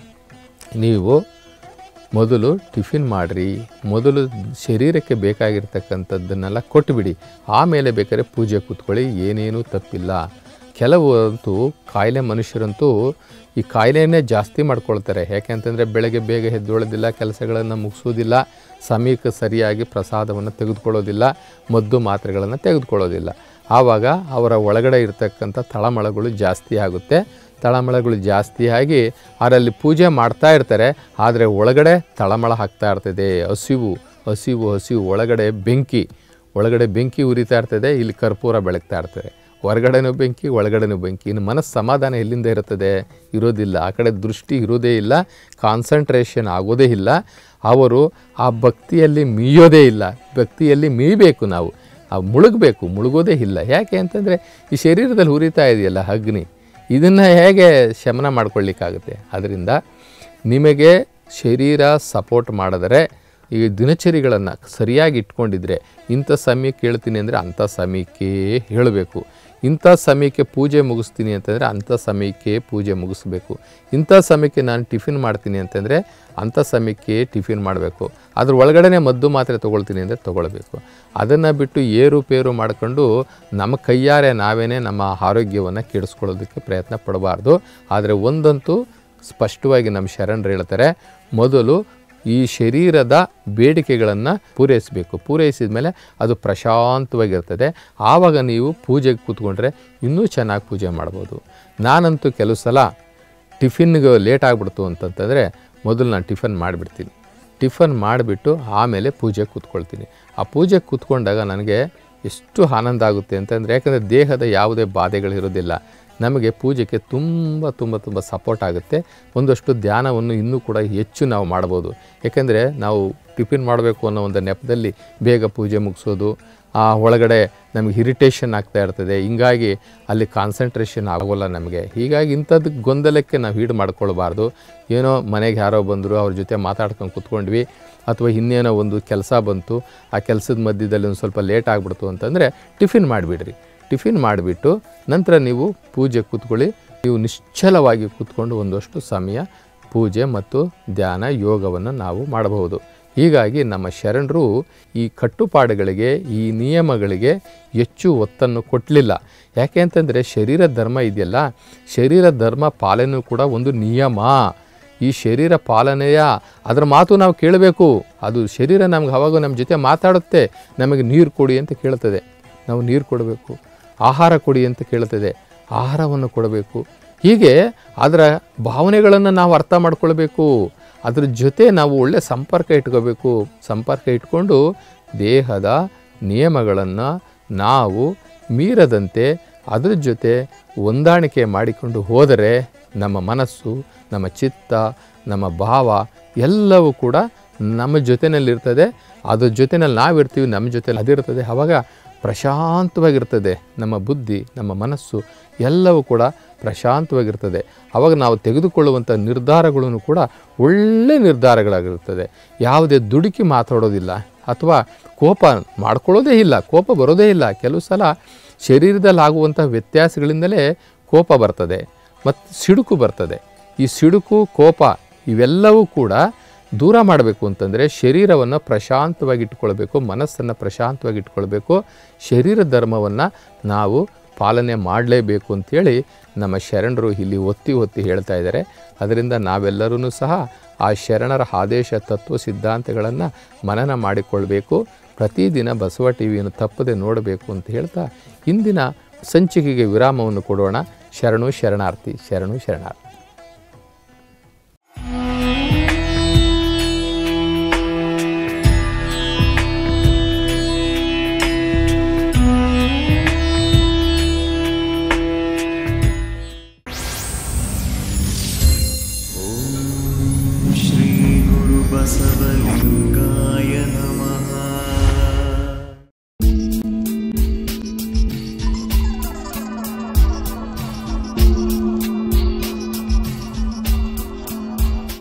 A: ನೀವು ಮೊದಲು ಟಿಫಿನ್ ಮಾಡಿರಿ ಮೊದಲು ಶರೀರಕ್ಕೆ ಬೇಕಾಗಿರ್ತಕ್ಕಂಥದ್ದನ್ನೆಲ್ಲ ಕೊಟ್ಟುಬಿಡಿ ಆಮೇಲೆ ಬೇಕಾದ್ರೆ ಪೂಜೆ ಕೂತ್ಕೊಳ್ಳಿ ಏನೇನೂ ತಪ್ಪಿಲ್ಲ ಕೆಲವು ಅಂತೂ ಕಾಯಿಲೆ ಮನುಷ್ಯರಂತೂ ಈ ಕಾಯಿಲೆಯನ್ನೇ ಜಾಸ್ತಿ ಮಾಡ್ಕೊಳ್ತಾರೆ ಯಾಕೆಂತಂದರೆ ಬೆಳಗ್ಗೆ ಬೇಗ ಎದ್ದೊಳ್ಳೋದಿಲ್ಲ ಕೆಲಸಗಳನ್ನು ಮುಗಿಸೋದಿಲ್ಲ ಸಮಯಕ್ಕೆ ಸರಿಯಾಗಿ ಪ್ರಸಾದವನ್ನು ತೆಗೆದುಕೊಳ್ಳೋದಿಲ್ಲ ಮದ್ದು ಮಾತ್ರೆಗಳನ್ನು ತೆಗೆದುಕೊಳ್ಳೋದಿಲ್ಲ ಆವಾಗ ಅವರ ಒಳಗಡೆ ಇರತಕ್ಕಂಥ ತಳಮಳಗಳು ಜಾಸ್ತಿ ಆಗುತ್ತೆ ತಳಮಳಗಳು ಜಾಸ್ತಿ ಆಗಿ ಅವರಲ್ಲಿ ಪೂಜೆ ಮಾಡ್ತಾ ಇರ್ತಾರೆ ಆದರೆ ಒಳಗಡೆ ತಳಮಳ ಆಗ್ತಾ ಇರ್ತದೆ ಹಸಿವು ಹಸಿವು ಹಸಿವು ಒಳಗಡೆ ಬೆಂಕಿ ಒಳಗಡೆ ಬೆಂಕಿ ಉರಿತಾ ಇರ್ತದೆ ಇಲ್ಲಿ ಕರ್ಪೂರ ಬೆಳಗ್ತಾ ಇರ್ತದೆ ಹೊರಗಡೆನೂ ಬೆಂಕಿ ಒಳಗಡೆನೂ ಬೆಂಕಿ ಇನ್ನು ಮನಸ್ಸು ಸಮಾಧಾನ ಎಲ್ಲಿಂದ ಇರುತ್ತದೆ ಇರೋದಿಲ್ಲ ಆ ಕಡೆ ದೃಷ್ಟಿ ಇರೋದೇ ಇಲ್ಲ ಕಾನ್ಸಂಟ್ರೇಷನ್ ಆಗೋದೇ ಇಲ್ಲ ಅವರು ಆ ಭಕ್ತಿಯಲ್ಲಿ ಮೀಯೋದೇ ಇಲ್ಲ ಭಕ್ತಿಯಲ್ಲಿ ಮೀಯಬೇಕು ನಾವು ಆ ಮುಳುಗಬೇಕು ಮುಳುಗೋದೇ ಇಲ್ಲ ಯಾಕೆ ಅಂತಂದರೆ ಈ ಶರೀರದಲ್ಲಿ ಉರಿತಾ ಇದೆಯಲ್ಲ ಅಗ್ನಿ ಇದನ್ನು ಹೇಗೆ ಶಮನ ಮಾಡ್ಕೊಳ್ಳಿಕ್ಕಾಗುತ್ತೆ ಅದರಿಂದ ನಿಮಗೆ ಶರೀರ ಸಪೋರ್ಟ್ ಮಾಡಿದರೆ ಈ ದಿನಚರಿಗಳನ್ನು ಸರಿಯಾಗಿ ಇಟ್ಕೊಂಡಿದ್ರೆ ಇಂಥ ಸಮಯಕ್ಕೆ ಹೇಳ್ತೀನಿ ಅಂದರೆ ಅಂಥ ಸಮಯಕ್ಕೆ ಹೇಳಬೇಕು ಇಂಥ ಸಮಯಕ್ಕೆ ಪೂಜೆ ಮುಗಿಸ್ತೀನಿ ಅಂತಂದರೆ ಅಂಥ ಸಮಯಕ್ಕೆ ಪೂಜೆ ಮುಗಿಸ್ಬೇಕು ಇಂಥ ಸಮಯಕ್ಕೆ ನಾನು ಟಿಫಿನ್ ಮಾಡ್ತೀನಿ ಅಂತಂದರೆ ಅಂಥ ಸಮಯಕ್ಕೆ ಟಿಫಿನ್ ಮಾಡಬೇಕು ಅದ್ರ ಒಳಗಡೆ ಮದ್ದು ಮಾತ್ರೆ ತೊಗೊಳ್ತೀನಿ ಅಂದರೆ ತೊಗೊಳ್ಬೇಕು ಅದನ್ನು ಬಿಟ್ಟು ಏರುಪೇರು ಮಾಡ್ಕೊಂಡು ನಮ್ಮ ಕೈಯಾರೆ ನಾವೇನೇ ನಮ್ಮ ಆರೋಗ್ಯವನ್ನು ಕೆಡಿಸ್ಕೊಳ್ಳೋದಕ್ಕೆ ಪ್ರಯತ್ನ ಪಡಬಾರ್ದು ಆದರೆ ಒಂದಂತೂ ಸ್ಪಷ್ಟವಾಗಿ ನಮ್ಮ ಶರಣರು ಹೇಳ್ತಾರೆ ಮೊದಲು ಈ ಶರೀರದ ಬೇಡಿಕೆಗಳನ್ನು ಪೂರೈಸಬೇಕು ಪೂರೈಸಿದ ಮೇಲೆ ಅದು ಪ್ರಶಾಂತವಾಗಿರ್ತದೆ ಆವಾಗ ನೀವು ಪೂಜೆಗೆ ಕೂತ್ಕೊಂಡ್ರೆ ಇನ್ನೂ ಚೆನ್ನಾಗಿ ಪೂಜೆ ಮಾಡ್ಬೋದು ನಾನಂತೂ ಕೆಲವು ಸಲ ಟಿಫಿನ್ಗೆ ಲೇಟ್ ಆಗಿಬಿಡ್ತು ಅಂತಂತಂದರೆ ಮೊದಲು ನಾನು ಟಿಫನ್ ಮಾಡಿಬಿಡ್ತೀನಿ ಟಿಫನ್ ಮಾಡಿಬಿಟ್ಟು ಆಮೇಲೆ ಪೂಜೆಗೆ ಕೂತ್ಕೊಳ್ತೀನಿ ಆ ಪೂಜೆಗೆ ಕೂತ್ಕೊಂಡಾಗ ನನಗೆ ಎಷ್ಟು ಆನಂದ ಆಗುತ್ತೆ ಅಂತಂದರೆ ಯಾಕಂದರೆ ದೇಹದ ಯಾವುದೇ ಬಾಧೆಗಳಿರೋದಿಲ್ಲ ನಮಗೆ ಪೂಜೆಗೆ ತುಂಬ ತುಂಬ ತುಂಬ ಸಪೋರ್ಟ್ ಆಗುತ್ತೆ ಒಂದಷ್ಟು ಧ್ಯಾನವನ್ನು ಇನ್ನೂ ಕೂಡ ಹೆಚ್ಚು ನಾವು ಮಾಡ್ಬೋದು ಯಾಕೆಂದರೆ ನಾವು ಟಿಫಿನ್ ಮಾಡಬೇಕು ಅನ್ನೋ ಒಂದು ನೆಪದಲ್ಲಿ ಬೇಗ ಪೂಜೆ ಮುಗಿಸೋದು ಆ ಒಳಗಡೆ ನಮಗೆ ಇರಿಟೇಷನ್ ಆಗ್ತಾ ಇರ್ತದೆ ಹಿಂಗಾಗಿ ಅಲ್ಲಿ ಕಾನ್ಸಂಟ್ರೇಷನ್ ಆಗೋಲ್ಲ ನಮಗೆ ಹೀಗಾಗಿ ಇಂಥದ್ದು ಗೊಂದಲಕ್ಕೆ ನಾವು ಈಡು ಮಾಡ್ಕೊಳ್ಬಾರ್ದು ಏನೋ ಮನೆಗೆ ಯಾರೋ ಬಂದರು ಅವ್ರ ಜೊತೆ ಮಾತಾಡ್ಕೊಂಡು ಕೂತ್ಕೊಂಡ್ವಿ ಅಥವಾ ಇನ್ನೇನೋ ಒಂದು ಕೆಲಸ ಬಂತು ಆ ಕೆಲಸದ ಮಧ್ಯದಲ್ಲಿ ಒಂದು ಸ್ವಲ್ಪ ಲೇಟ್ ಆಗಿಬಿಡ್ತು ಅಂತಂದರೆ ಟಿಫಿನ್ ಮಾಡಿಬಿಡ್ರಿ ಟಿಫಿನ್ ಮಾಡಿಬಿಟ್ಟು ನಂತರ ನೀವು ಪೂಜೆ ಕೂತ್ಕೊಳ್ಳಿ ನೀವು ನಿಶ್ಚಲವಾಗಿ ಕೂತ್ಕೊಂಡು ಒಂದಷ್ಟು ಸಮಯ ಪೂಜೆ ಮತ್ತು ಧ್ಯಾನ ಯೋಗವನ್ನು ನಾವು ಮಾಡಬಹುದು ಹೀಗಾಗಿ ನಮ್ಮ ಶರಣರು ಈ ಕಟ್ಟುಪಾಡುಗಳಿಗೆ ಈ ನಿಯಮಗಳಿಗೆ ಹೆಚ್ಚು ಒತ್ತನ್ನು ಕೊಟ್ಟಲಿಲ್ಲ ಯಾಕೆ ಅಂತಂದರೆ ಶರೀರ ಧರ್ಮ ಇದೆಯಲ್ಲ ಶರೀರ ಧರ್ಮ ಪಾಲನೆಯೂ ಕೂಡ ಒಂದು ನಿಯಮ ಈ ಶರೀರ ಪಾಲನೆಯ ಅದರ ಮಾತು ನಾವು ಕೇಳಬೇಕು ಅದು ಶರೀರ ನಮ್ಗೆ ಅವಾಗ ನಮ್ಮ ಜೊತೆ ಮಾತಾಡುತ್ತೆ ನಮಗೆ ನೀರು ಕೊಡಿ ಅಂತ ಕೇಳ್ತದೆ ನಾವು ನೀರು ಕೊಡಬೇಕು ಆಹಾರ ಕೊಡಿ ಅಂತ ಕೇಳ್ತದೆ ಆಹಾರವನ್ನು ಕೊಡಬೇಕು ಹೀಗೆ ಅದರ ಭಾವನೆಗಳನ್ನು ನಾವು ಅರ್ಥ ಮಾಡ್ಕೊಳ್ಬೇಕು ಅದ್ರ ಜೊತೆ ನಾವು ಒಳ್ಳೆ ಸಂಪರ್ಕ ಇಟ್ಕೋಬೇಕು ಸಂಪರ್ಕ ಇಟ್ಕೊಂಡು ದೇಹದ ನಿಯಮಗಳನ್ನು ನಾವು ಮೀರದಂತೆ ಅದ್ರ ಜೊತೆ ಹೊಂದಾಣಿಕೆ ಮಾಡಿಕೊಂಡು ಹೋದರೆ ನಮ್ಮ ಮನಸ್ಸು ನಮ್ಮ ಚಿತ್ತ ನಮ್ಮ ಭಾವ ಎಲ್ಲವೂ ಕೂಡ ನಮ್ಮ ಜೊತೆಯಲ್ಲಿರ್ತದೆ ಅದ್ರ ಜೊತೆಯಲ್ಲಿ ನಾವಿರ್ತೀವಿ ನಮ್ಮ ಜೊತೆಲಿ ಅದಿರ್ತದೆ ಆವಾಗ ಪ್ರಶಾಂತವಾಗಿರ್ತದೆ ನಮ್ಮ ಬುದ್ಧಿ ನಮ್ಮ ಮನಸ್ಸು ಎಲ್ಲವೂ ಕೂಡ ಪ್ರಶಾಂತವಾಗಿರ್ತದೆ ಆವಾಗ ನಾವು ತೆಗೆದುಕೊಳ್ಳುವಂಥ ನಿರ್ಧಾರಗಳನ್ನು ಕೂಡ ಒಳ್ಳೆ ನಿರ್ಧಾರಗಳಾಗಿರುತ್ತದೆ ಯಾವುದೇ ದುಡುಕಿ ಮಾತಾಡೋದಿಲ್ಲ ಅಥವಾ ಕೋಪ ಮಾಡ್ಕೊಳ್ಳೋದೇ ಇಲ್ಲ ಕೋಪ ಬರೋದೇ ಇಲ್ಲ ಕೆಲವು ಸಲ ಶರೀರದಲ್ಲಿ ಆಗುವಂಥ ವ್ಯತ್ಯಾಸಗಳಿಂದಲೇ ಕೋಪ ಬರ್ತದೆ ಮತ್ತು ಸಿಡುಕು ಬರ್ತದೆ ಈ ಸಿಡುಕು ಕೋಪ ಇವೆಲ್ಲವೂ ಕೂಡ ದೂರ ಮಾಡಬೇಕು ಅಂತಂದರೆ ಶರೀರವನ್ನು ಪ್ರಶಾಂತವಾಗಿ ಇಟ್ಕೊಳ್ಬೇಕು ಮನಸ್ಸನ್ನು ಪ್ರಶಾಂತವಾಗಿ ಇಟ್ಕೊಳ್ಬೇಕು ಶರೀರ ಧರ್ಮವನ್ನು ನಾವು ಪಾಲನೆ ಮಾಡಲೇಬೇಕು ಅಂಥೇಳಿ ನಮ್ಮ ಶರಣರು ಇಲ್ಲಿ ಒತ್ತಿ ಒತ್ತಿ ಹೇಳ್ತಾ ಇದ್ದಾರೆ ಅದರಿಂದ ನಾವೆಲ್ಲರೂ ಸಹ ಆ ಶರಣರ ಆದೇಶ ತತ್ವ ಸಿದ್ಧಾಂತಗಳನ್ನು ಮನನ ಮಾಡಿಕೊಳ್ಬೇಕು ಪ್ರತಿದಿನ ಬಸವ ಟಿ ವಿಯನ್ನು ತಪ್ಪದೆ ನೋಡಬೇಕು ಅಂತ ಹೇಳ್ತಾ ಇಂದಿನ ಸಂಚಿಕೆಗೆ ವಿರಾಮವನ್ನು ಕೊಡೋಣ ಶರಣು ಶರಣಾರ್ಥಿ ಶರಣು ಶರಣಾರ್ಥಿ
B: श्रीगुरुबसवलिङ्ग